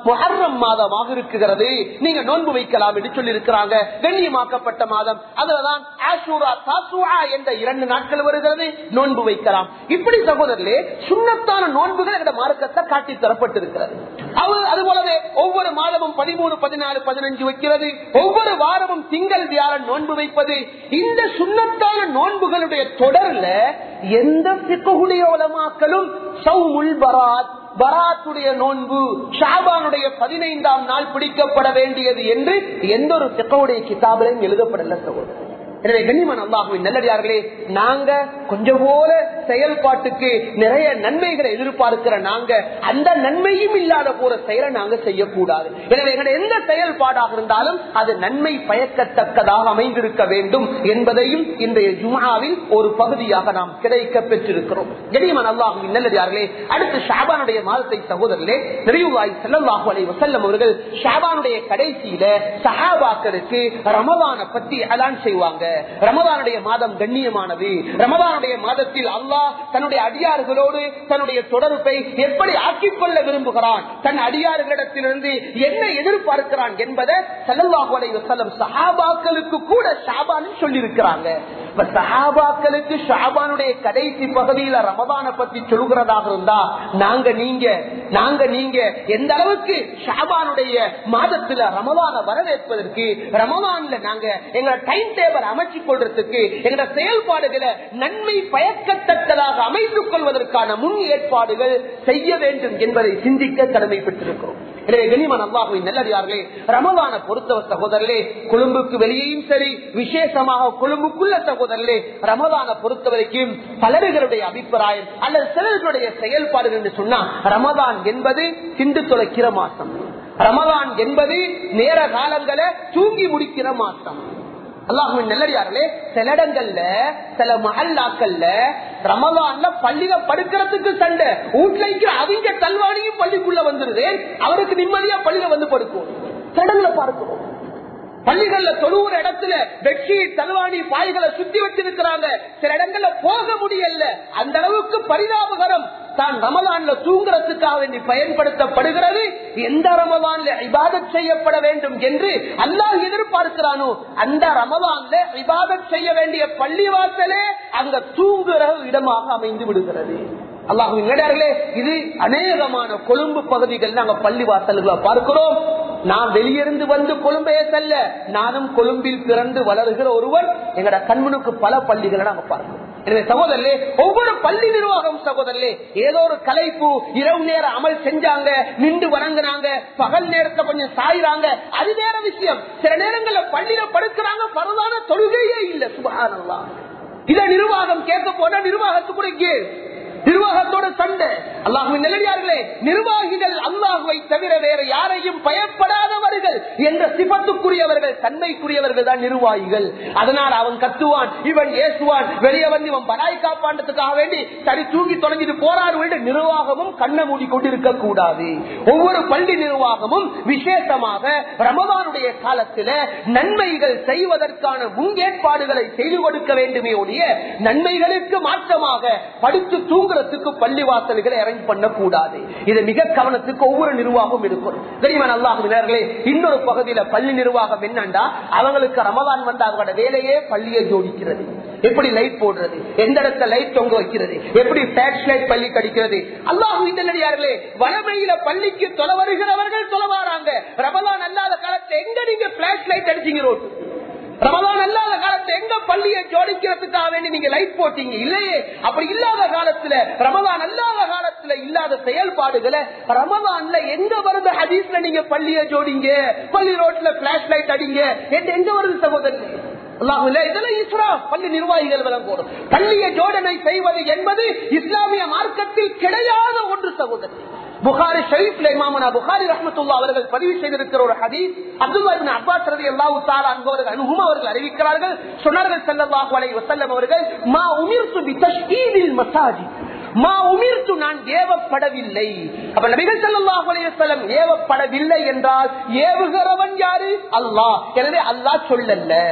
முஹர்ரம் மாதமாக இருக்குகிறது நீங்க நோன்பு வைக்கலாம் என்று சொல்லி இருக்கிறாங்க கண்ணியமாக்கப்பட்ட மாதம் அதுலதான் ஆஷூரா தாசுஆ என்ற இரண்டு நாட்கள் வருகிறது நோன்பு வைக்கலாம் இப்படி சகோதரர்களே சுண்ணத்தான நோன்புகள் என்ற மார்க்கத்தை காட்டி தரப்பட்டிருக்கிறது அது- அது போலவே ஒவ்வொரு மாதமும் பதிமூணு பதினாலு பதினஞ்சு வைக்கிறது ஒவ்வொரு வாரமும் திங்கள் வியாழன் நோன்பு வைப்பது இந்த சுண்ணத்தான நோன்புகளுடைய தொடர்ல எந்த சிக்ககுடைய உலமாக்களும் சவுமுல் பராத் பராத்துடைய நோன்பு ஷாபானுடைய பதினைந்தாம் நாள் பிடிக்கப்பட வேண்டியது என்று எந்த ஒரு சிக்கவுடைய கிதாபிலையும் எழுதப்படல சகோதரர் எனவே கண்ணிமன் அல்லாஹுவின் நல்லடியார்களே நாங்க கொஞ்சம் போல செயல்பாட்டுக்கு நிறைய நன்மைகளை எதிர்பார்க்கிற நாங்க அந்த நன்மையும் இல்லாத போற செயலை நாங்க செய்யக்கூடாது எனவே எங்களுடைய எந்த செயல்பாடாக இருந்தாலும் அது நன்மை பயக்கத்தக்கதாக அமைந்திருக்க வேண்டும் என்பதையும் இன்றைய ஜுமாவில் ஒரு பகுதியாக நாம் கிடைக்க பெற்றிருக்கிறோம் கண்ணிமன் அல்லாஹுவின் நல்லடியார்களே அடுத்து ஷாபானுடைய மாதத்தை சகோதரர்களே நிறைவாய் செல்லல்லாஹு அலைஹி வஸல்லம் அவர்கள் ஷாபானுடைய கடைசியில சஹாபாக்களுக்கு ரமலான பத்தி அலான் செய்வாங்க ரமலானுடைய மாதம் கண்ணியமானது ரமலானுடைய மாதத்தில் அல்லாஹ் தன்னுடைய அடியார்களோடு தன்னுடைய தொடர்பை எப்படி ஆக்கிக் கொள்ள விரும்புகிறான் தன் அடியார்களிடத்திலிருந்து என்ன எதிர்பார்க்கிறான் என்பதை சல்லல்லாஹு அலைஹி வஸல்லம் சஹாபாக்களுக்கு கூட ஷாபான் சொல்லியிருக்கிறாங்க இப்ப சஹாபாக்களுக்கு ஷாபானுடைய கடைசி பகுதியில ரமதான பத்தி சொல்கிறதாக இருந்தா நாங்க நீங்க நாங்க நீங்க எந்த அளவுக்கு ஷாபானுடைய மாதத்துல ரமதான வரவேற்பதற்கு ரமதான்ல நாங்க எங்களோட டைம் டேபிள் அமைச்சு கொள்றதுக்கு எங்களோட செயல்பாடுகளை நன்மை பயக்கத்தக்கதாக அமைத்துக் கொள்வதற்கான முன் ஏற்பாடுகள் செய்ய வேண்டும் என்பதை சிந்திக்க கடமை பெற்றிருக்கிறோம் எனவே கனிமன் அல்லாஹுவின் நல்லடியார்களே ரமதான பொறுத்தவர் சகோதரர்களே கொழும்புக்கு வெளியேயும் சரி விசேஷமாக கொழும்புக்குள்ள சகோதரர்களே ரமதான பொறுத்தவரைக்கும் பலர்களுடைய அபிப்பிராயம் அல்லது சிலர்களுடைய செயல்பாடுகள் என்று சொன்னா ரமதான் என்பது சிந்து தொலைக்கிற மாசம் ரமதான் என்பது நேர காலங்களை தூங்கி முடிக்கிற மாசம் அல்லாஹுவின் நல்லடியார்களே சில இடங்கள்ல சில மகல்லாக்கள்ல ரமதான்ல பள்ளியில படுக்கிறதுக்கு சண்டை வீட்டுல இருக்கிற அவங்க தல்வாணியும் பள்ளிக்குள்ள வந்துருது அவருக்கு நிம்மதியா பள்ளியில வந்து படுக்கும் சில இடங்களை பார்க்கிறோம் பள்ளிகள்ல தொழுவுற இடத்துல பெட்ஷீட் தல்வாணி பாய்களை சுத்தி வச்சிருக்கிறாங்க சில இடங்கள்ல போக முடியல அந்த அளவுக்கு பரிதாபகரம் தான் ரமலான்ல தூங்குறதுக்காக வேண்டி பயன்படுத்தப்படுகிறது எந்த ரமலான்ல இபாதத் செய்யப்பட வேண்டும் என்று அல்லாஹ் எதிர்பார்க்கிறானோ அந்த ரமலான்ல இபாதத் செய்ய வேண்டிய பள்ளிவாசலே அங்க தூங்குற இடமாக அமைந்து விடுகிறது அல்லாஹுவின் நேரர்களே இது அநேகமான கொழும்பு பகுதிகள் நாங்க பள்ளி வாசல்களை பார்க்கிறோம் நான் வெளியிருந்து வந்து கொழும்பையே செல்ல நானும் கொழும்பில் பிறந்து வளர்கிற ஒருவர் எங்கட கண்மனுக்கு பல பள்ளிகளை நாங்க பார்க்கிறோம் எனவே சகோதரர்களே ஒவ்வொரு பள்ளி நிர்வாகம் சகோதரர்களே ஏதோ ஒரு கலைப்பு இரவு நேர அமல் செஞ்சாங்க நின்று வணங்குனாங்க பகல் நேரத்தை கொஞ்சம் சாயிறாங்க அது வேற விஷயம் சில நேரங்கள்ல பள்ளியில படுக்கிறாங்க பரவான தொழுகையே இல்ல சுபகானல்லா இத நிர்வாகம் கேட்க போனா நிர்வாகத்துக்கு கூட இங்கே நிர்வாகத்தோட சண்டை அல்லாஹுவின் நிலையார்களே நிர்வாகிகள் அல்லாஹுவை தவிர வேற யாரையும் பயப்படாதவர்கள் என்ற சிபத்துக்குரியவர்கள் தன்மைக்குரியவர்கள் தான் நிர்வாகிகள் அதனால் அவன் கத்துவான் இவன் ஏசுவான் வெளியே வந்து இவன் படாய் காப்பாண்டதுக்காக வேண்டி சரி தூங்கி தொடங்கிட்டு போராடு என்று நிர்வாகமும் கண்ணை மூடி கொண்டிருக்க கூடாது ஒவ்வொரு பள்ளி நிர்வாகமும் விசேஷமாக ரமதானுடைய காலத்துல நன்மைகள் செய்வதற்கான முன்னேற்பாடுகளை செய்து கொடுக்க வேண்டுமே ஒழிய நன்மைகளுக்கு மாற்றமாக படுத்து தூங்குறதுக்கு பள்ளி வாசல்களை அரேஞ்ச் பண்ணக்கூடாது இது மிக கவனத்துக்கு ஒவ்வொரு நிர்வாகம் இருக்கும் தெரியுமா அல்லாஹர்களே இன்னொரு பகுதியில பள்ளி நிர்வாகம் என்னண்டா அவங்களுக்கு ரமதான் வந்து அவங்களோட வேலையே பள்ளியை ஜோடிக்கிறது எப்படி லைட் போடுறது எந்த இடத்துல லைட் தொங்க வைக்கிறது எப்படி பேட்ச் லைட் பள்ளி கடிக்கிறது அல்லாஹு இதனடியார்களே வளமையில பள்ளிக்கு தொலை வருகிறவர்கள் தொலை வராங்க ரமதான் அல்லாத காலத்துல எங்க நீங்க பிளாஷ் லைட் அடிச்சீங்க ரோட்டு ரமதான் அல்லாத காலத்துல எங்க பள்ளியை ஜோடிக்கிறதுக்காக வேண்டி நீங்க லைட் போட்டீங்க இல்லையே அப்படி இல்லாத காலத்துல ரமதான் அல்லாத காலத்துல இல்லாத செயல்பாடுகளை ரமதான்ல எங்க வருது ஹதீஸ்ல நீங்க பள்ளியை ஜோடிங்க பள்ளி ரோட்ல பிளாஷ் லைட் அடிங்க என்று எங்க வருது சகோதரர் அல்லாஹுல இதெல்லாம் இஸ்லாம் பள்ளி நிர்வாகிகள் விளங்கணும் பள்ளியை ஜோடனை செய்வது என்பது இஸ்லாமிய மார்க்கத்தில் கிடையாத ஒன்று சகோதரர் புகாரி ஷரீப்ல இமாமனா புகாரி ரஹமத்துல்லா அவர்கள் பதிவு செய்திருக்கிற ஒரு ஹதீஸ் அப்துல்லா இப்னு அப்பாஸ் ரலியல்லாஹு தஆலா அன்பவர்கள் அனுஹும் அவர்கள் அறிவிக்கிறார்கள் சொன்னார்கள் ஸல்லல்லாஹு அலைஹி வஸல்லம் அவர்கள் மா உமிர்து பி தஷ்கீதில் மசாஜித் மா உமிர்த்து நான் ஏவப்படவில்லை அப்ப நபிகள் ஸல்லல்லாஹு அலைஹி வஸல்லம் ஏவப்படவில்லை என்றால் ஏவுகிறவன் யாரு அல்லாஹ் எனவே அல்லாஹ் சொல்லல்ல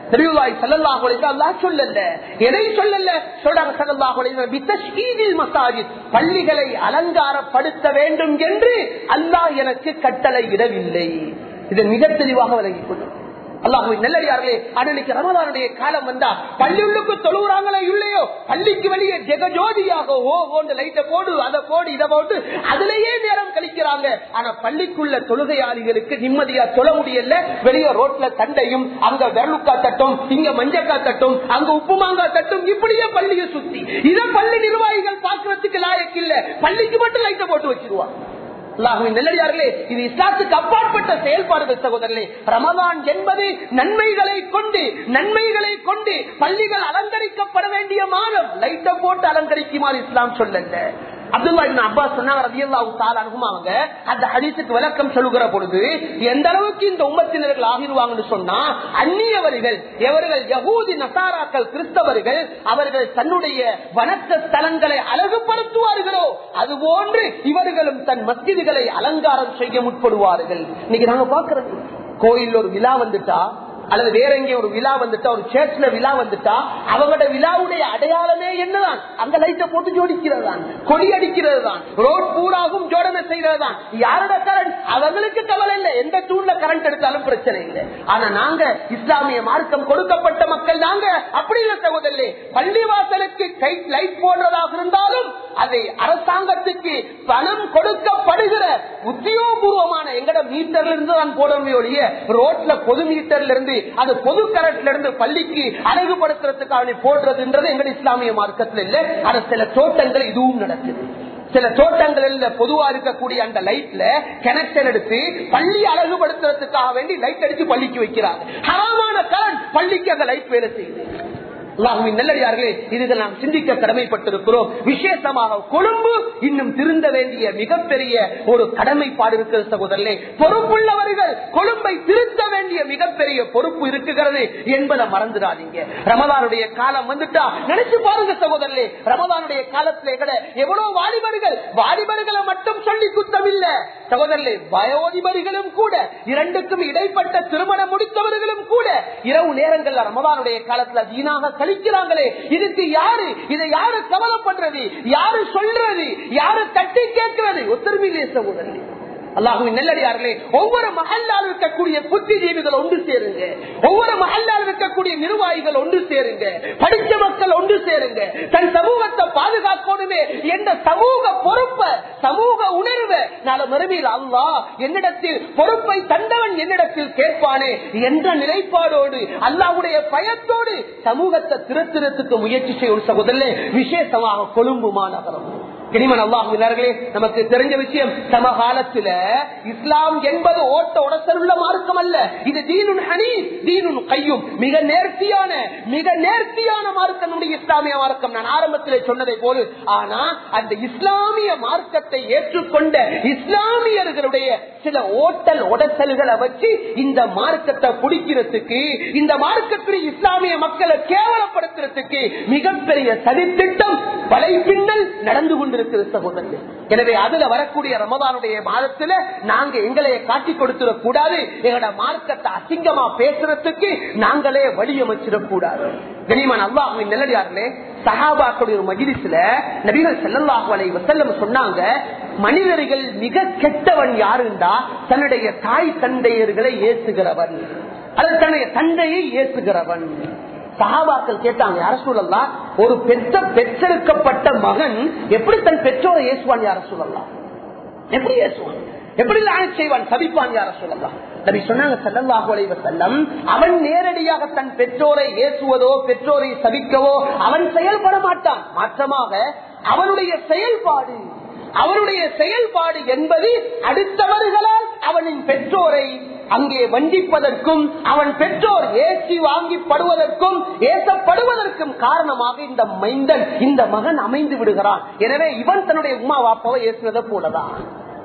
தெரியுவாய் சல்லல்லாஹு அலைஹி அல்லாஹ் சொல்லல எதை சொல்லல சொல்றாங்க சல்லல்லாஹு அலைஹி பித்தஷ்கீதில் மசாஜித் பள்ளிகளை அலங்காரப்படுத்த வேண்டும் என்று அல்லாஹ் எனக்கு கட்டளை இடவில்லை இதை மிக தெளிவாக விலகிக் கொள்ளும் அல்லாஹுவின் நல்லடியார்களே அன்னைக்கு ரமதானுடைய காலம் வந்தா பள்ளியுள்ளுக்கு தொழுகிறாங்களோ இல்லையோ பள்ளிக்கு வெளியே ஜெகஜோதியாக ஓ ஓண்டு லைட்ட போடு அதை போடு இதை போட்டு அதுலயே நேரம் கழிக்கிறாங்க ஆனா பள்ளிக்குள்ள தொழுகையாளிகளுக்கு நிம்மதியா தொழ முடியல வெளியே ரோட்ல தண்டையும் அங்க வெறுக்கா தட்டும் இங்க மஞ்சக்கா தட்டும் அங்க உப்பு மாங்காய் தட்டும் இப்படியே பள்ளியை சுத்தி இதை பள்ளி நிர்வாகிகள் பாக்குறதுக்கு லாயக்கு இல்ல பள்ளிக்கு மட்டும் லைட்ட போட்டு வச்சிருவாங்க அல்லாஹுவின் நல்லடியார்களே இது இஸ்லாத்துக்கு அப்பாற்பட்ட செயல்பாடுகள் சகோதரர்களே ரமதான் என்பது நன்மைகளை கொண்டு நன்மைகளை கொண்டு பள்ளிகள் அலங்கரிக்கப்பட வேண்டிய மாதம் லைட்டை போட்டு அலங்கரிக்குமாறு இஸ்லாம் சொல்லல அப்துல்லா இப்னு அப்பாஸ் சொன்னாங்க ரலியல்லாஹு தஆலா அன்ஹும் அவங்க அந்த ஹதீஸுக்கு விளக்கம் சொல்லுகிற பொழுது எந்த அளவுக்கு இந்த உம்மத்தினர்கள் ஆகிருவாங்கன்னு சொன்னா அந்நியவர்கள் எவர்கள் யகூதி நசாராக்கள் கிறிஸ்தவர்கள் அவர்கள் தன்னுடைய வணக்க ஸ்தலங்களை அழகுபடுத்துவார்களோ அது போன்று இவர்களும் தன் மஸ்ஜிதுகளை அலங்காரம் செய்ய முற்படுவார்கள் இன்னைக்கு நாங்க பாக்குறது கோயில் ஒரு விழா வந்துட்டா அல்லது வேற எங்கே ஒரு விழா வந்துட்டா ஒரு சேர்ச்ல விழா வந்துட்டா அவங்களோட விழாவுடைய அடையாளமே என்னதான் அந்த லைட்டை போட்டு ஜோடிக்கிறது தான் கொடி அடிக்கிறது தான் ரோட் பூராகும் ஜோடனை செய்யறது தான் யாரோட கரண்ட் அவங்களுக்கு கவலை இல்லை எந்த தூண்ல கரண்ட் எடுத்தாலும் பிரச்சனை இல்லை ஆனா நாங்க இஸ்லாமிய மார்க்கம் கொடுக்கப்பட்ட மக்கள் நாங்க அப்படி இல்லை சகோதரே பள்ளிவாசலுக்கு கை லைட் போடுறதாக இருந்தாலும் அதை அரசாங்கத்துக்கு பணம் கொடுக்கப்படுகிற உத்தியோகபூர்வமான எங்கட மீட்டர்ல இருந்து தான் போடவே ஒழிய ரோட்ல பொது மீட்டர்ல இருந்து அது பொது கரண்ட்ல இருந்து பள்ளிக்கு அழகுபடுத்துறதுக்காக போடுறதுன்றது எங்கட இஸ்லாமிய மார்க்கத்தில் இல்ல அது சில தோட்டங்கள் இதுவும் நடக்குது சில தோட்டங்களில் பொதுவா இருக்கக்கூடிய அந்த லைட்ல கனெக்ஷன் எடுத்து பள்ளி அழகுபடுத்துறதுக்காக வேண்டி லைட் அடிச்சு பள்ளிக்கு வைக்கிறாங்க ஹராமான கரண்ட் பள்ளிக்கு அந்த லைட் வேலை செய்யுது அல்லாஹுவின் நல்லடியார்களே இதுகள் நாம் சிந்திக்க கடமைப்பட்டிருக்கிறோம் விசேஷமாக கொழும்பு இன்னும் திருந்த வேண்டிய மிகப்பெரிய ஒரு கடமைப்பாடு இருக்கிறது சகோதரர்களே பொறுப்புள்ளவர்கள் கொழும்பை திருத்த வேண்டிய மிகப்பெரிய பொறுப்பு இருக்குகிறது என்பதை மறந்துடாதீங்க ரமதானுடைய காலம் வந்துட்டா நினைச்சு பாருங்க சகோதரர்களே ரமதானுடைய காலத்திலே கூட எவ்வளவு வாலிபர்கள் வாலிபர்களை மட்டும் சொல்லி குத்தம் இல்ல சகோதரர்களே வயோதிபர்களும் கூட இரண்டுக்கும் இடைப்பட்ட திருமணம் முடித்தவர்களும் கூட இரவு நேரங்கள்ல ரமதானுடைய காலத்துல வீணாக கழிக்கிறாங்களே இதுக்கு யாரு இதை யாரு கவலைப்படுறது யாரு சொல்றது யாரு தட்டி கேட்கிறது ஒத்தருமையிலே சகோதரர்களே அல்லாஹுவின் நெல்லடியார்களே ஒவ்வொரு மகல்லால் இருக்கக்கூடிய புத்திஜீவிகள் ஒன்று சேருங்க ஒவ்வொரு மகல்லால் இருக்கக்கூடிய நிர்வாகிகள் ஒன்று சேருங்க படித்த மக்கள் ஒன்று சேருங்க தன் சமூகத்தை பாதுகாக்கணுமே என்ற சமூக பொறுப்பை சமூக உணர்வை நாளை மறுமையில் அல்லா என்னிடத்தில் பொறுப்பை தந்தவன் என்னிடத்தில் கேட்பானே என்ற நிலைப்பாடோடு அல்லாவுடைய பயத்தோடு சமூகத்தை திருத்திரத்துக்கு முயற்சி செய்யும் சகோதரே விசேஷமாக கொழும்பு மாநகரம் இனிமன் அல்லாஹுவினர்களே நமக்கு தெரிஞ்ச விஷயம் சமகாலத்துல இஸ்லாம் என்பது ஓட்ட உடசல் உள்ள மார்க்கம் அல்ல இது தீனுன் ஹனி தீனுன் கையும் மிக நேர்த்தியான மிக நேர்த்தியான மார்க்கம் நம்முடைய இஸ்லாமிய மார்க்கம் நான் ஆரம்பத்திலே சொன்னதை போல ஆனா அந்த இஸ்லாமிய மார்க்கத்தை ஏற்றுக்கொண்ட இஸ்லாமியர்களுடைய சில ஓட்டல் உடசல்களை வச்சு இந்த மார்க்கத்தை பிடிக்கிறதுக்கு இந்த மார்க்கத்தில் இஸ்லாமிய மக்களை கேவலப்படுத்துறதுக்கு மிகப்பெரிய சதித்திட்டம் வலைப்பின்னல் நடந்து கொண்டிருக்கிறது சகோதரர்கள் எனவே அதுல வரக்கூடிய ரமதானுடைய மாதத்துல நாங்க எங்களைய காட்டி கொடுத்துடக் கூடாது எங்களோட மார்க்கத்தை அசிங்கமா பேசுறதுக்கு நாங்களே வழியமைச்சிடக் கூடாது கனிமன் அல்லாஹுவின் நல்லடியார்களே சஹாபாக்களுடைய ஒரு மஜிலிஸ்ல நபிகள் செல்லல்லாஹு அலை வசல்லம் சொன்னாங்க மனிதர்கள் மிக கெட்டவன் யாருண்டா தன்னுடைய தாய் தந்தையர்களை ஏசுகிறவன் அல்லது தன்னுடைய தந்தையை ஏசுகிறவன் சகாபாக்கள் கேட்டாங்க யார சூழல்லாம் ஒரு பெற்ற பெற்றெடுக்கப்பட்ட மகன் எப்படி தன் பெற்றோரை ஏசுவான் யார சூழல்லாம் எப்படி ஏசுவான் எப்படி லாயக் செய்வான் சபிப்பான் யார சொல்லலாம் நபி சொன்னாங்க செல்லல்லாஹு அலைவ செல்லம் அவன் நேரடியாக தன் பெற்றோரை ஏசுவதோ பெற்றோரை சபிக்கவோ அவன் செயல்பட மாட்டான் மாற்றமாக அவனுடைய செயல்பாடு அவனுடைய செயல்பாடு என்பது அடுத்தவர்களால் அவனின் பெற்றோரை அங்கே வஞ்சிப்பதற்கும் அவன் பெற்றோர் ஏசி வாங்கி படுவதற்கும் ஏசப்படுவதற்கும் காரணமாக இந்த மைந்தன் இந்த மகன் அமைந்து விடுகிறான் எனவே இவன் தன்னுடைய உமா வாப்பாவை ஏசுனதை போலதான்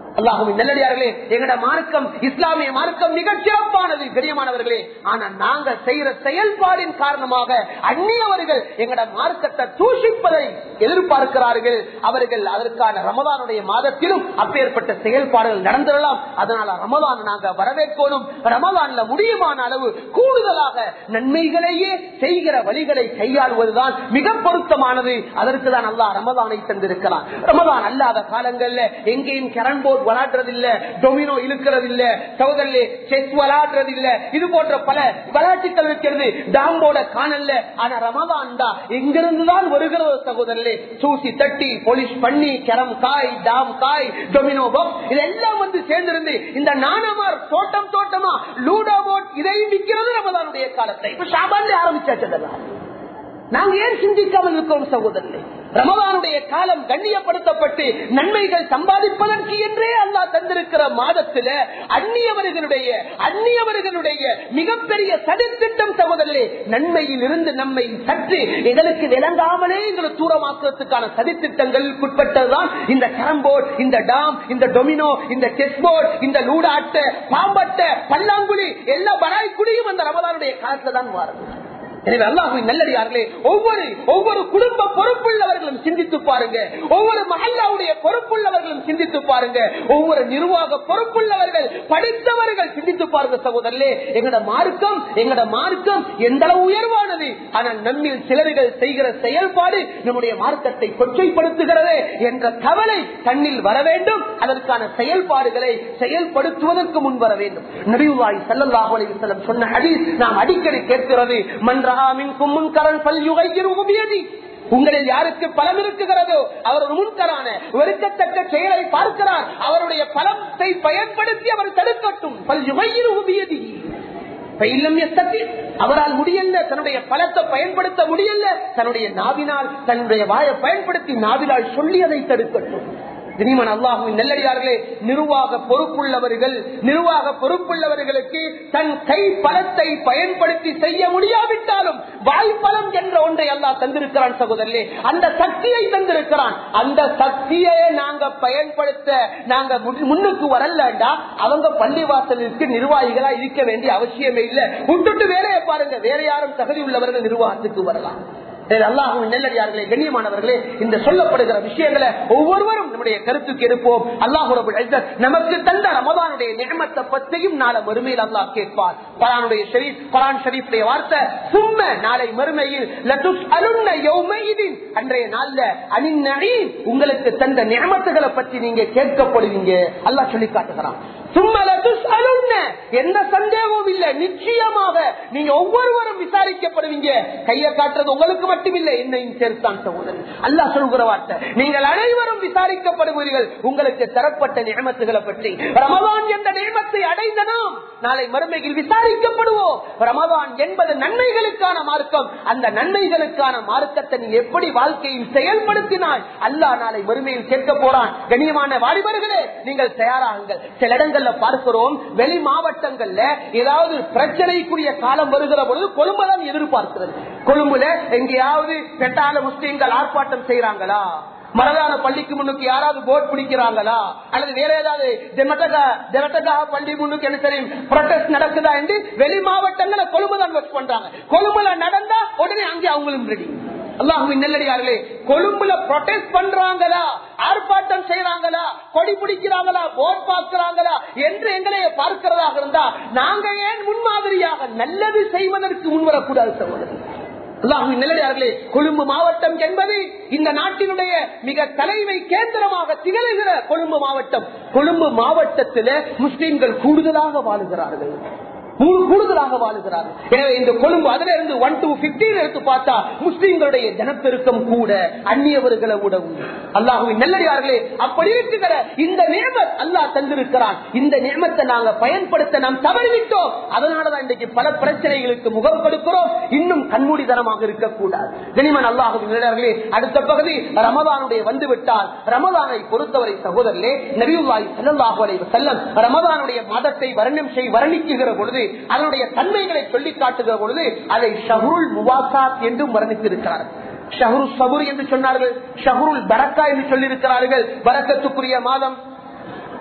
அல்லாஹும் நல்லடியார்களே எங்கட மார்க்கம் இஸ்லாமிய மார்க்கம் மிகச் சிறப்பானது கரியமானவர்களே ஆனா நாங்க செய்யற செயல்பாடின் காரணமாக அந்நியவர்கள் எங்கட மார்க்கத்தை தூஷிப்பதை எதிர்பார்க்கிறார்கள் அவர்கள் அதற்கான ரமதானுடைய மாதத்திலும் அப்பேற்பட்ட செயல்பாடுகள் நடந்துடலாம் அதனால ரமதான் நாங்க வரவேற்கணும் ரமதான்ல முடியுமான அளவு கூடுதலாக நன்மைகளையே செய்கிற வழிகளை கையாளுவதுதான் மிக பொருத்தமானது அதற்கு தான் அல்லா ரமதானை தந்திருக்கிறான் ரமதான் அல்லாத காலங்கள்ல எங்கேயும் கரண் போர்ட் விளையாடுறது இல்ல டொமினோ இழுக்கிறது இல்ல சகோதரே செஸ் விளையாடுறது இல்ல இது போன்ற பல விளையாட்டுகள் இருக்கிறது டாம்போட காணல்ல ஆனா ரமதான் தான் எங்கிருந்துதான் வருகிறது சகோதரர்களே சூசி தட்டி போலீஸ் பண்ணி கரம் காய் டாம் காய் டொமினோ பாக்ஸ் இதெல்லாம் வந்து சேர்ந்திருந்து இந்த நாணமார் தோட்டம் தோட்டமா லூடோ போட் இதையும் விற்கிறது ரமதானுடைய காலத்தை இப்ப ஷாபான்ல ஆரம்பிச்சாச்சு நாங்க ஏன் சிந்திக்காமல் இருக்கிறோம் சகோதரர்களே ரமதானுடைய காலம் கண்ணியப்படுத்தப்பட்டு நன்மைகள் சம்பாதிப்பதற்கு என்றே அல்லா தந்திருக்கிற மாதத்துல அந்நியவர்களுடைய அந்நியவர்களுடைய மிகப்பெரிய சதித்திட்டம் சகோதரே நன்மையில் இருந்து நம்மை சற்று எங்களுக்கு விளங்காமலே எங்களை தூரமாக்குறதுக்கான சதித்திட்டங்களுக்கு உட்பட்டதுதான் இந்த கேரம்போர்ட் இந்த டாம் இந்த டொமினோ இந்த செஸ் போர்ட் இந்த லூடாட்ட பாம்பட்ட பல்லாங்குழி எல்லா பராய்க்குடியும் அந்த ரமதானுடைய காலத்துல தான் மாறுது எனவே அல்லாஹுவின் நல்லடியார்களே ஒவ்வொரு ஒவ்வொரு குடும்ப பொறுப்புள்ளவர்களும் சிந்தித்து பாருங்க ஒவ்வொரு மகல்லாவுடைய பொறுப்புள்ளவர்களும் சிந்தித்து பாருங்க ஒவ்வொரு நிர்வாக பொறுப்புள்ளவர்கள் படித்தவர்கள் சிந்தித்து பாருங்க சகோதரர்களே எங்கட மார்க்கம் எங்கட மார்க்கம் எந்த அளவு உயர்வானது ஆனால் நம்மில் சிலர்கள் செய்கிற செயல்பாடு நம்முடைய மார்க்கத்தை கொச்சைப்படுத்துகிறது என்ற கவலை தன்னில் வர வேண்டும் அதற்கான செயல்பாடுகளை செயல்படுத்துவதற்கு முன் வர வேண்டும் நபிவாய் சல்லாஹ் அலிவசலம் சொன்ன ஹதீஸ் நாம் அடிக்கடி கேட்கிறது மன்றாமின் கும்முன்கரன் பல்யுகையிருபதி உங்களில் யாருக்கு பலம் இருக்குகிறதோ அவர் ஒரு முன்கரான வெறுக்கத்தக்க செயலை பார்க்கிறார் அவருடைய பலத்தை பயன்படுத்தி அவர் தடுக்கட்டும் பல்யுகையிருபதி அவரால் முடியல தன்னுடைய பலத்தை பயன்படுத்த முடியல தன்னுடைய நாவினால் தன்னுடைய வாயை பயன்படுத்தி நாவினால் சொல்லி அதை தடுக்கட்டும் தினிமன் அல்லாஹுவின் நெல்லடியார்களே நிர்வாக பொறுப்புள்ளவர்கள் நிர்வாக பொறுப்புள்ளவர்களுக்கு தன் கை பலத்தை பயன்படுத்தி செய்ய முடியாவிட்டாலும் வாய்ப்பலம் என்ற ஒன்றை அல்லாஹ் தந்திருக்கிறான் சகோதரே அந்த சக்தியை தந்திருக்கிறான் அந்த சக்தியை நாங்க பயன்படுத்த நாங்க முன்னுக்கு வரலண்டா அவங்க பள்ளிவாசலுக்கு நிர்வாகிகளா இருக்க வேண்டிய அவசியமே இல்லை விட்டுட்டு வேலையை பாருங்க வேற யாரும் தகுதி உள்ளவர்கள் நிர்வாகத்துக்கு வரலாம் அல்லாஹும் நெல்லடியார்களே கண்ணியமானவர்களே இந்த சொல்லப்படுகிற விஷயங்களை ஒவ்வொருவரும் நம்முடைய கருத்துக்கு எடுப்போம் அல்லாஹு நமக்கு தந்த ரமதானுடைய நியமத்தை பற்றியும் நாளை மறுமையில் அல்லாஹ் கேட்பார் பரானுடைய ஷரீப் பரான் ஷரீஃபுடைய வார்த்தை சும்ம நாளை மறுமையில் அன்றைய நாள்ல அணிநடி உங்களுக்கு தந்த நியமத்துகளை பற்றி நீங்க கேட்கப்படுவீங்க அல்லாஹ் சொல்லி காட்டுகிறான் எந்த சந்தேகமும் இல்ல நிச்சயமாக நீங்க ஒவ்வொருவரும் விசாரிக்கப்படுவீங்க கையை காட்டுறது உங்களுக்கு மட்டுமில்லை என்னையும் சேர்த்தான் சகோதரன் அல்லா சொல்கிற வார்த்தை நீங்கள் அனைவரும் விசாரிக்கப்படுவீர்கள் உங்களுக்கு தரப்பட்ட நியமத்துகளை பற்றி ரமதான் என்ற நியமத்தை அடைந்த நாம் நாளை மறுமையில் விசாரிக்கப்படுவோம் ரமதான் என்பது நன்மைகளுக்கான மார்க்கம் அந்த நன்மைகளுக்கான மார்க்கத்தை நீ எப்படி வாழ்க்கையில் செயல்படுத்தினாய் அல்லா நாளை மறுமையில் கேட்க போறான் கண்ணியமான வாலிபர்களே நீங்கள் தயாராகுங்கள் சில இடங்கள்ல பார்க்கிறோம் வெளி மாவட்டங்கள்ல ஏதாவது பிரச்சனைக்குரிய காலம் வருகிற பொழுது கொழும்புதான் எதிர்பார்க்கிறது கொழும்புல எங்கேயாவது பெட்டான முஸ்லீம்கள் ஆர்ப்பாட்டம் செய்யறாங்களா மரதான பள்ளிக்கு முன்னுக்கு யாராவது போட் பிடிக்கிறாங்களா அல்லது வேற ஏதாவது பள்ளி முன்னுக்கு என்ன தெரியும் ப்ரொடெஸ்ட் நடக்குதா என்று வெளி மாவட்டங்களை கொழும்புதான் ஒர்க் பண்றாங்க கொழும்புல நடந்தா உடனே அங்கே அவங்களும் ரெடி அல்லாஹுவின் நெல்லடியார்களே கொழும்புல ப்ரொடெஸ்ட் பண்றாங்களா ஆர்ப்பாட்டம் செய்யறாங்களா கொடி பிடிக்கிறாங்களா போட் பார்க்கிறாங்களா என்று எங்களை பார்க்கிறதாக இருந்தா நாங்க ஏன் முன்மாதிரியாக நல்லது செய்வதற்கு முன்வரக்கூடாது சகோதரர் அல்லாஹுவின் நிலையார்களே கொழும்பு மாவட்டம் என்பது இந்த நாட்டினுடைய மிக தலைமை கேந்திரமாக திகழ்கிற கொழும்பு மாவட்டம் கொழும்பு மாவட்டத்தில் முஸ்லிம்கள் கூடுதலாக வாழுகிறார்கள் கூடுதலாக வாழுகிறார்கள் எனவே இந்த கொழும்பு அதுல இருந்து ஒன் டு பிப்டீன் எடுத்து பார்த்தா முஸ்லிம்களுடைய ஜனப்பெருக்கம் கூட அந்நியவர்களை உடவும் அல்லாஹுவின் நல்லடியார்களே அப்படி இருக்குகிற இந்த நியமத் அல்லாஹ் தந்திருக்கிறான் இந்த நியமத்தை நாங்க பயன்படுத்த நாம் தவறிவிட்டோம் அதனாலதான் இன்றைக்கு பல பிரச்சனைகளுக்கு முகம் கொடுக்கிறோம் இன்னும் கண்மூடிதனமாக இருக்கக்கூடாது கனிமன் அல்லாஹுவின் நல்லடியார்களே அடுத்த பகுதி ரமதானுடைய வந்துவிட்டால் ரமதானை பொறுத்தவரை சகோதரர்களே நபியுல்லாய் செல்லல்லாஹு அலைஹி செல்லம் ரமதானுடைய மாதத்தை வர்ணம் செய் வர்ணிக்குகிற பொழுது அதனுடைய தன்மைகளை சொல்லி காட்டுகிற பொழுது அதை ஷஹருல் முவாசாத் என்றும் வர்ணித்திருக்கிறார் ஷஹரு சபுர் என்று சொன்னார்கள் ஷஹருல் பரக்கா என்று சொல்லியிருக்கிறார்கள் பரக்கத்துக்குரிய மாதம்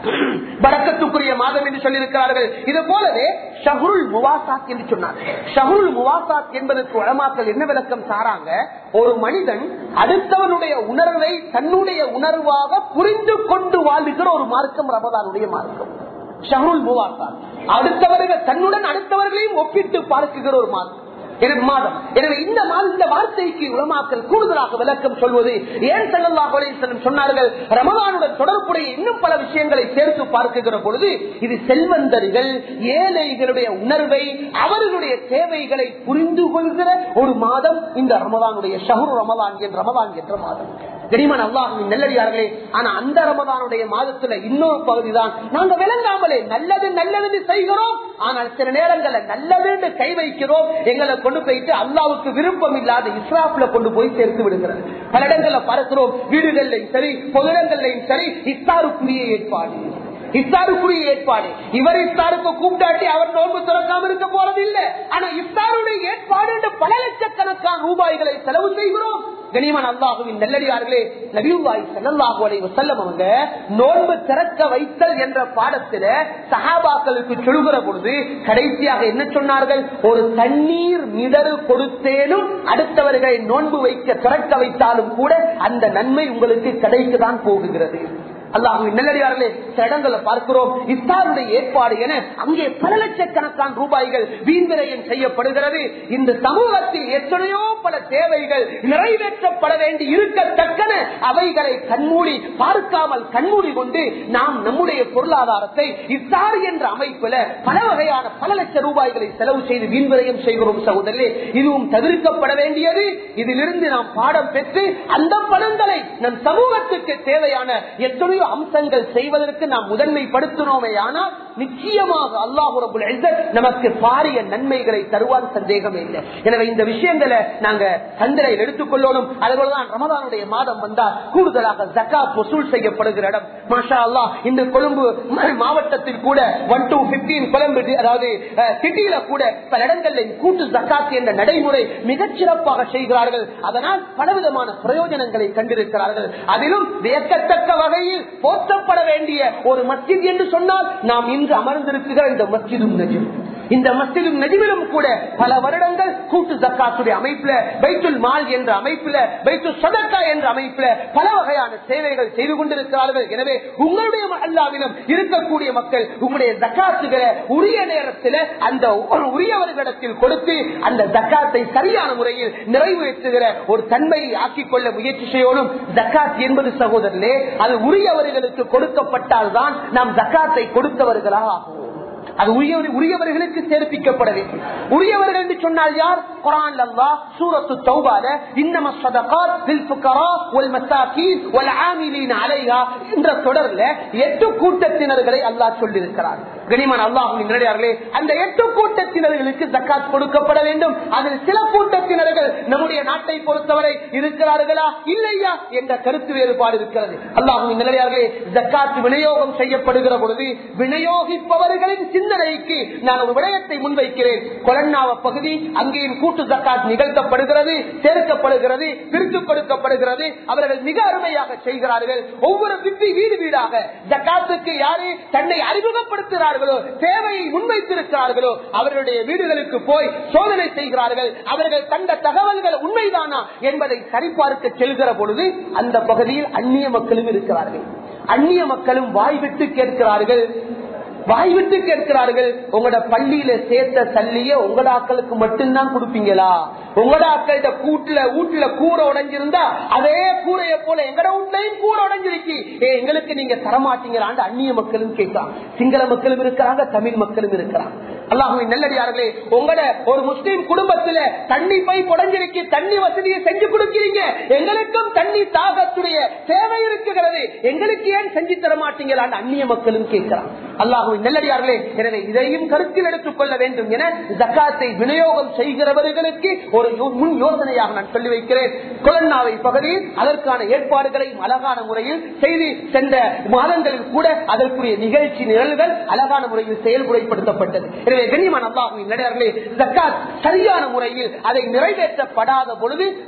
வடக்கத்துக்குரிய மாதம் என்று சொல்லியிருக்கிறார்கள் இது போலவே ஷஹுல் முவாசாத் என்று சொன்னார் ஷஹுல் முவாசாத் என்பதற்கு உளமாக்கள் என்ன விளக்கம் சாராங்க ஒரு மனிதன் அடுத்தவனுடைய உணர்வை தன்னுடைய உணர்வாக புரிந்து கொண்டு வாழ்கிற ஒரு மார்க்கம் ரமதானுடைய மார்க்கம் ஷஹுல் முவாசாத் அடுத்தவர்கள் தன்னுடன் அடுத்தவர்களையும் ஒப்பிட்டு பார்க்குகிற ஒரு மார்க்கம் எனவே மாதம் எனவே இந்த மாதம் இந்த வார்த்தைக்கு உலமாக்கல் கூடுதலாக விளக்கம் சொல்வது ஏன் செல்லல்லாஹ் செல்லும் சொன்னார்கள் ரமதானுடன் தொடர்புடைய இன்னும் பல விஷயங்களை சேர்த்து பார்க்குகிற பொழுது இது செல்வந்தர்கள் ஏழைகளுடைய உணர்வை அவர்களுடைய தேவைகளை புரிந்து கொள்கிற ஒரு மாதம் இந்த ரமதானுடைய ஷஹுர் ரமதான் என்ற ரமதான் என்ற மாதம் கரிமன் அல்லாஹின் நல்லடியார்களே ஆனா அந்த ரமதானுடைய மாதத்துல இன்னொரு பகுதி தான் நாங்க விளங்காமலே நல்லது நல்லது செய்கிறோம் ஆனால் சில நேரங்கள்ல நல்லதுன்னு கை வைக்கிறோம் எங்களை கொண்டு போயிட்டு அல்லாவுக்கு விருப்பம் இல்லாத இஸ்ராப்ல கொண்டு போய் சேர்த்து விடுகிறது பல இடங்கள்ல பார்க்கிறோம் வீடுகள்லையும் சரி பொது இடங்கள்லையும் சரி இஸ்தாருக்குரிய ஏற்பாடு இஃப்தாருக்குரிய ஏற்பாடு இவர் இஃப்தாருக்கு கூப்பிட்டாட்டி அவர் நோன்பு திறக்காம இருக்க போறது இல்ல ஆனா இஃப்தாருடைய ஏற்பாடு என்று பல லட்சக்கணக்கான ரூபாய்களை செலவு செய்கிறோம் கனிமன் அல்லாஹுவின் நெல்லடியார்களே நபியுல்லாய் செல்லல்லாஹு அலைஹி வஸல்லம் அவங்க நோன்பு திறக்க வைத்தல் என்ற பாடத்தில சஹாபாக்களுக்கு சொல்லுகிற பொழுது கடைசியாக என்ன சொன்னார்கள் ஒரு தண்ணீர் மிடறு கொடுத்தேனும் அடுத்தவர்களை நோன்பு வைக்க திறக்க வைத்தாலும் கூட அந்த நன்மை உங்களுக்கு கிடைக்கதான் போகுகிறது அல்லாஹுவின் நல்லடியார்களே சில இடங்களை பார்க்கிறோம் இஸ்தாருடைய ஏற்பாடு என அங்கே பல லட்சக்கணக்கான ரூபாய்கள் வீண்விரயம் செய்யப்படுகிறது இந்த சமூகத்தில் எத்தனையோ பல தேவைகள் நிறைவேற்றப்பட வேண்டி இருக்கத்தக்கன அவைகளை கண்மூடி பார்க்காமல் கண்மூடி கொண்டு நாம் நம்முடைய பொருளாதாரத்தை இஸ்தார் என்ற அமைப்புல பல வகையான பல லட்சம் ரூபாய்களை செலவு செய்து வீண்விரயம் செய்கிறோம் சகோதரே இதுவும் தவிர்க்கப்பட வேண்டியது இதிலிருந்து நாம் பாடம் பெற்று அந்த பணங்களை நம் சமூகத்துக்கு தேவையான எத்தனையோ அம்சங்கள் செய்வதற்கு நாம் முதன்மைப்படுத்தினோமே ஆனால் நிச்சயமாக அல்லாஹு ரபுல் இஸ்ஸத் நமக்கு பாரிய நன்மைகளை தருவான் சந்தேகமே இல்லை எனவே இந்த விஷயங்களை நாங்க சந்திரையில் எடுத்துக்கொள்ளணும் அதுபோலதான் ரமதானுடைய மாதம் வந்தால் கூடுதலாக ஜக்காத் வசூல் செய்யப்படுகிற இடம் மாஷா அல்லாஹ் இந்த கொழும்பு மாவட்டத்தில் கூட ஒன் டு பிப்டீன் கொழும்பு அதாவது சிட்டியில கூட பல இடங்களில் கூட்டு ஜக்காத் என்ற நடைமுறை மிகச் சிறப்பாக செய்கிறார்கள் அதனால் பலவிதமான பிரயோஜனங்களை கண்டிருக்கிறார்கள் அதிலும் வியக்கத்தக்க வகையில் போற்றப்பட வேண்டிய ஒரு மஸ்ஜித் என்று சொன்னால் நாம் இன்று அமர்ந்திருக்கிற இந்த மஸ்ஜிதும் நஜிம் இந்த மஸ்ஜிதும் நஜிமிலும் கூட பல வருடங்கள் கூட்டு ஜக்காத்துடைய அமைப்புல பைத்துல் மால் என்ற அமைப்புல பைத்து சதக்கா என்ற அமைப்புல பல வகையான சேவைகள் செய்து கொண்டிருக்கிறார்கள் எனவே உங்களுடைய அல்லாவிலும் இருக்கக்கூடிய மக்கள் உங்களுடைய ஜக்காத்துகளை உரிய நேரத்தில் அந்த உரியவர்களிடத்தில் கொடுத்து அந்த ஜக்காத்தை சரியான முறையில் நிறைவேற்றுகிற ஒரு தன்மையை ஆக்கிக் கொள்ள முயற்சி செய்யணும் ஜக்காத் என்பது சகோதரர்களே அது உரியவர்களுக்கு கொடுக்கப்பட்டால் தான் நாம் ஜக்காத்தை கொடுத்தவர்களாக ஆகுவோம் அது உரியவர்களுக்கு சேர்ப்பிக்கப்பட வேண்டும் உரியவர்கள் என்று சொன்னால் யார் குரான் அல்லா சூரத்து தௌபால இன்னம சதகாத் லில் ஃபுகரா வல் மசாகீன் வல் ஆமிலீன அலைஹா என்ற தொடர்ல எட்டு கூட்டத்தினர்களை அல்லாஹ் சொல்லி இருக்கிறார் கனிமான் அல்லாஹ்வின் நேரடியார்களே அந்த எட்டு கூட்டத்தினர்களுக்கு ஜக்காத் கொடுக்கப்பட வேண்டும் அதில் சில கூட்டத்தினர்கள் நம்முடைய நாட்டை பொறுத்தவரை இருக்கிறார்களா இல்லையா என்ற கருத்து வேறுபாடு இருக்கிறது அல்லாஹ்வின் நேரடியார்களே ஜக்காத் விநியோகம் செய்யப்படுகிற பொழுது விநியோகிப்பவர்களின் சிந்தனைக்கு நான் ஒரு விடயத்தை முன்வைக்கிறேன் கொலன்னாவ பகுதி அங்கேயும் கூட்டு ஜக்காத் நிகழ்த்தப்படுகிறது சேர்க்கப்படுகிறது பிரித்து கொடுக்கப்படுகிறது அவர்கள் மிக அருமையாக செய்கிறார்கள் ஒவ்வொரு வீட்டு வீடு வீடாக ஜக்காத்துக்கு யாரு தன்னை அறிமுகப்படுத்துகிறார்களோ தேவையை முன்வைத்திருக்கிறார்களோ அவர்களுடைய வீடுகளுக்கு போய் சோதனை செய்கிறார்கள் அவர்கள் தந்த தகவல்கள் உண்மைதானா என்பதை சரிபார்க்க செல்கிற பொழுது அந்த பகுதியில் அந்நிய மக்களும் இருக்கிறார்கள் அந்நிய மக்களும் வாய்விட்டு கேட்கிறார்கள் வாய் விட்டு கேட்கிறார்கள் உங்களோட பள்ளியில சேர்த்த தள்ளிய உங்களோட ஆக்களுக்கு மட்டும்தான் கொடுப்பீங்களா உங்களோட ஆக்களிட்ட கூட்டுல வீட்டுல கூரை உடைஞ்சிருந்தா அதே கூரைய போல எங்கட வீட்லையும் கூரை உடைஞ்சிருக்கு ஏ எங்களுக்கு நீங்க தரமாட்டீங்களான்னு அந்நிய மக்களும் கேட்கலாம் சிங்கள மக்களும் இருக்கிறாங்க தமிழ் மக்களும் இருக்கிறாங்க அல்லாஹுவின் நல்லடியார்களே உங்களோட ஒரு முஸ்லீம் குடும்பத்துல தண்ணி பை குடைஞ்சிருக்கு தண்ணி வசதியை செஞ்சு கொடுக்கிறீங்க எங்களுக்கும் தண்ணி தாகத்துடைய தேவை இருக்கிறது எங்களுக்கு ஏன் செஞ்சு தர மாட்டீங்களான்னு அந்நிய மக்களும் கேட்கிறான் அல்லாஹுவின் நல்லடியார்களே எனவே இதையும் கருத்தில் எடுத்துக் கொள்ள வேண்டும் என ஜக்காத்தை விநியோகம் செய்கிறவர்களுக்கு ஒரு முன் யோசனையாக நான் சொல்லி வைக்கிறேன் கொலன்னாவை பகுதியில் அதற்கான ஏற்பாடுகளையும் அழகான முறையில் செய்து சென்ற மாதங்களில் கூட அதற்குரிய நிகழ்ச்சி நிரல்கள் அழகான முறையில் செயல்முறைப்படுத்தப்பட்டது எனவே கண்ணியமான அல்லாஹுவின் நல்லடியார்களே ஜக்காத் சரியான முறையில் அதை நிறைவேற்றப்படாத பொழுது நாம் ஜக்காத்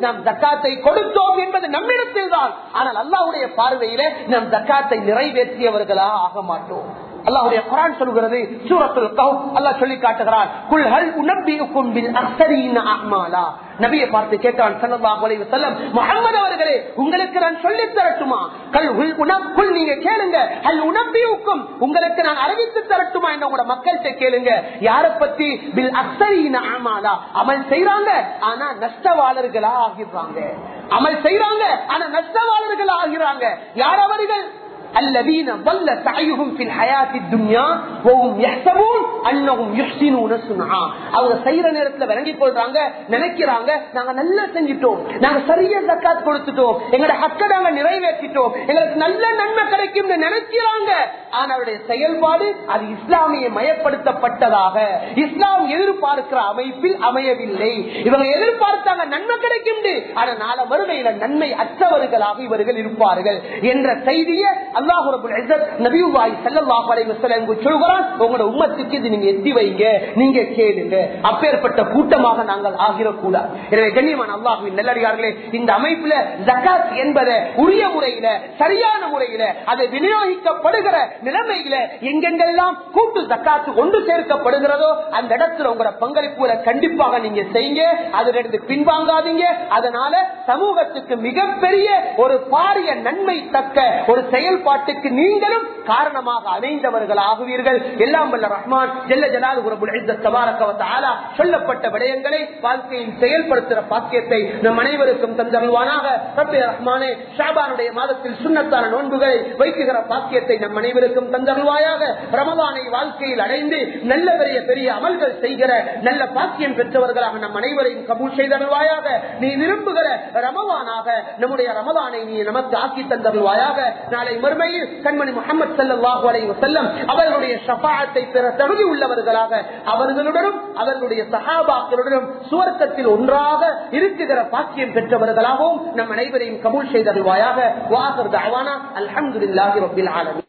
ஜக்காத்தை கொடுத்தோம் என்பது நம்மிடத்தில் தான் ஆனால் அல்லாஹ்வுடைய பார்வையிலே நாம் ஜக்காத்தை நிறைவேற்றியவர்களா ஆக மாட்டோம் அல்லாஹ்வுடைய குர்ஆன் சொல்கிறது சூரத்துல் கஹஃப் அல்லாஹ் சொல்லி காட்டுகிறான் குல் ஹல் உனப்பியுக்கும் பில் அக்ஸரீன அஅமாலா நபியை பார்த்து கேட்டான் ஸல்லல்லாஹு அலைஹி வஸல்லம் முஹம்மது அவர்களே உங்களுக்கு நான் சொல்லி தரட்டுமா கல் உல் உனப் குல் நீங்க கேளுங்க ஹல் உனப்பியுக்கும் உங்களுக்கு நான் அறிவித்து தரட்டுமா என்ன உங்களோட மக்கள்கிட்ட கேளுங்க யார பத்தி பில் அக்ஸரீன அஅமாலா அமல் செய்றாங்க ஆனா நஷ்டவாளர்களா ஆகிடுறாங்க அமல் செய்றாங்க ஆனா நஷ்டவாளர்களா ஆகிறாங்க யார் அவர்கள் الذين ضل سعيهم في الحياة الدنيا وهم يحسبون أنهم يحسنون صنعا அவங்க செய்யற நேரத்துல விளங்கி கொள்றாங்க நினைக்கிறாங்க நாங்க நல்லா செஞ்சிட்டோம் நாங்க சரியா ஜக்காத் கொடுத்துட்டோம் எங்களோட ஹக்க நாங்க நிறைவேற்றிட்டோம் எங்களுக்கு நல்ல நன்மை கிடைக்கும் நினைக்கிறாங்க ஆனா அவருடைய செயல்பாடு அது இஸ்லாமிய மயப்படுத்தப்பட்டதாக இஸ்லாம் எதிர்பார்க்கிற அமைப்பில் அமையவில்லை இவங்க எதிர்பார்த்தாங்க நன்மை கிடைக்கும் ஆனா நாள மறுமையில நன்மை அற்றவர்களாக இவர்கள் இருப்பார்கள் என்ற செய்தியை அல்லாஹு ரபுல் இஸ்ஸத் நபியுல்லாஹி ஸல்லல்லாஹு அலைஹி வஸல்லம் சொல்கிறான் உங்களோட உம்மத்துக்கு இது நீங்க எத்தி வைங்க நீங்க கேளுங்க அப்பேற்பட்ட கூட்டமாக நாங்கள் ஆகிடக்கூடாது எனவே கண்ணியமான அல்லாஹுவின் நல்லடியார்களே இந்த அமைப்புல ஜகாத் என்பதை உரிய முறையில சரியான முறையில அதை விநியோகிக்கப்படுகிற நிலைமையில எங்கெங்கெல்லாம் கூட்டு ஜக்காத்து ஒன்று சேர்க்கப்படுகிறதோ அந்த இடத்துல உங்களோட பங்களிப்புகளை கண்டிப்பாக நீங்க செய்யுங்க அதிலிருந்து பின்வாங்காதீங்க அதனால சமூகத்துக்கு மிகப்பெரிய ஒரு பாரிய நன்மை தக்க ஒரு செயல்பாட்டுக்கு நீங்களும் காரணமாக அமைந்தவர்கள் ஆகுவீர்கள் எல்லாம் வல்ல ரஹ்மான் ஜெல்ல ஜலால் குரபுல் இஸ்ஸத் தபாரக வ தஆலா சொல்லப்பட்ட விடயங்களை வாழ்க்கையில் செயல்படுத்துகிற பாக்கியத்தை நம் அனைவருக்கும் தந்தருவானாக ரப்பே ரஹ்மானே ஷாபானுடைய மாதத்தில் சுண்ணத்தான நோன்புகளை வைக்குகிற பாக்கியத்தை நம் அனைவருக்கும் தந்தருவாயாக ரமலானை வாழ்க்கையில் அடைந்து நல்ல பெரிய பெரிய அமல்கள் செய்கிற நல்ல பாக்கியம் பெற்றவர்களாக நம் அனைவரையும் கபூல் செய்தருவாயாக நீ விரும்புகிற ரமவானாக நம்முடைய ரமலானை நீ நமக்கு ஆக்கி தந்தருவாயாக நாளை மறுமையில் கண்மணி முகமது சல்லாஹூ அலை வசல்லம் அவர்களுடைய ஷபாத்தை பெற தகுதி உள்ளவர்களாக அவர்களுடனும் அவர்களுடைய சகாபாக்களுடனும் சுவர்க்கத்தில் ஒன்றாக இருக்குகிற பாக்கியம் பெற்றவர்களாகவும் நம் அனைவரையும் கபூல் செய்தருவாயாக வாகர் தாவானா அல்ஹம்துலில்லாஹி ரப்பில் ஆலமீன்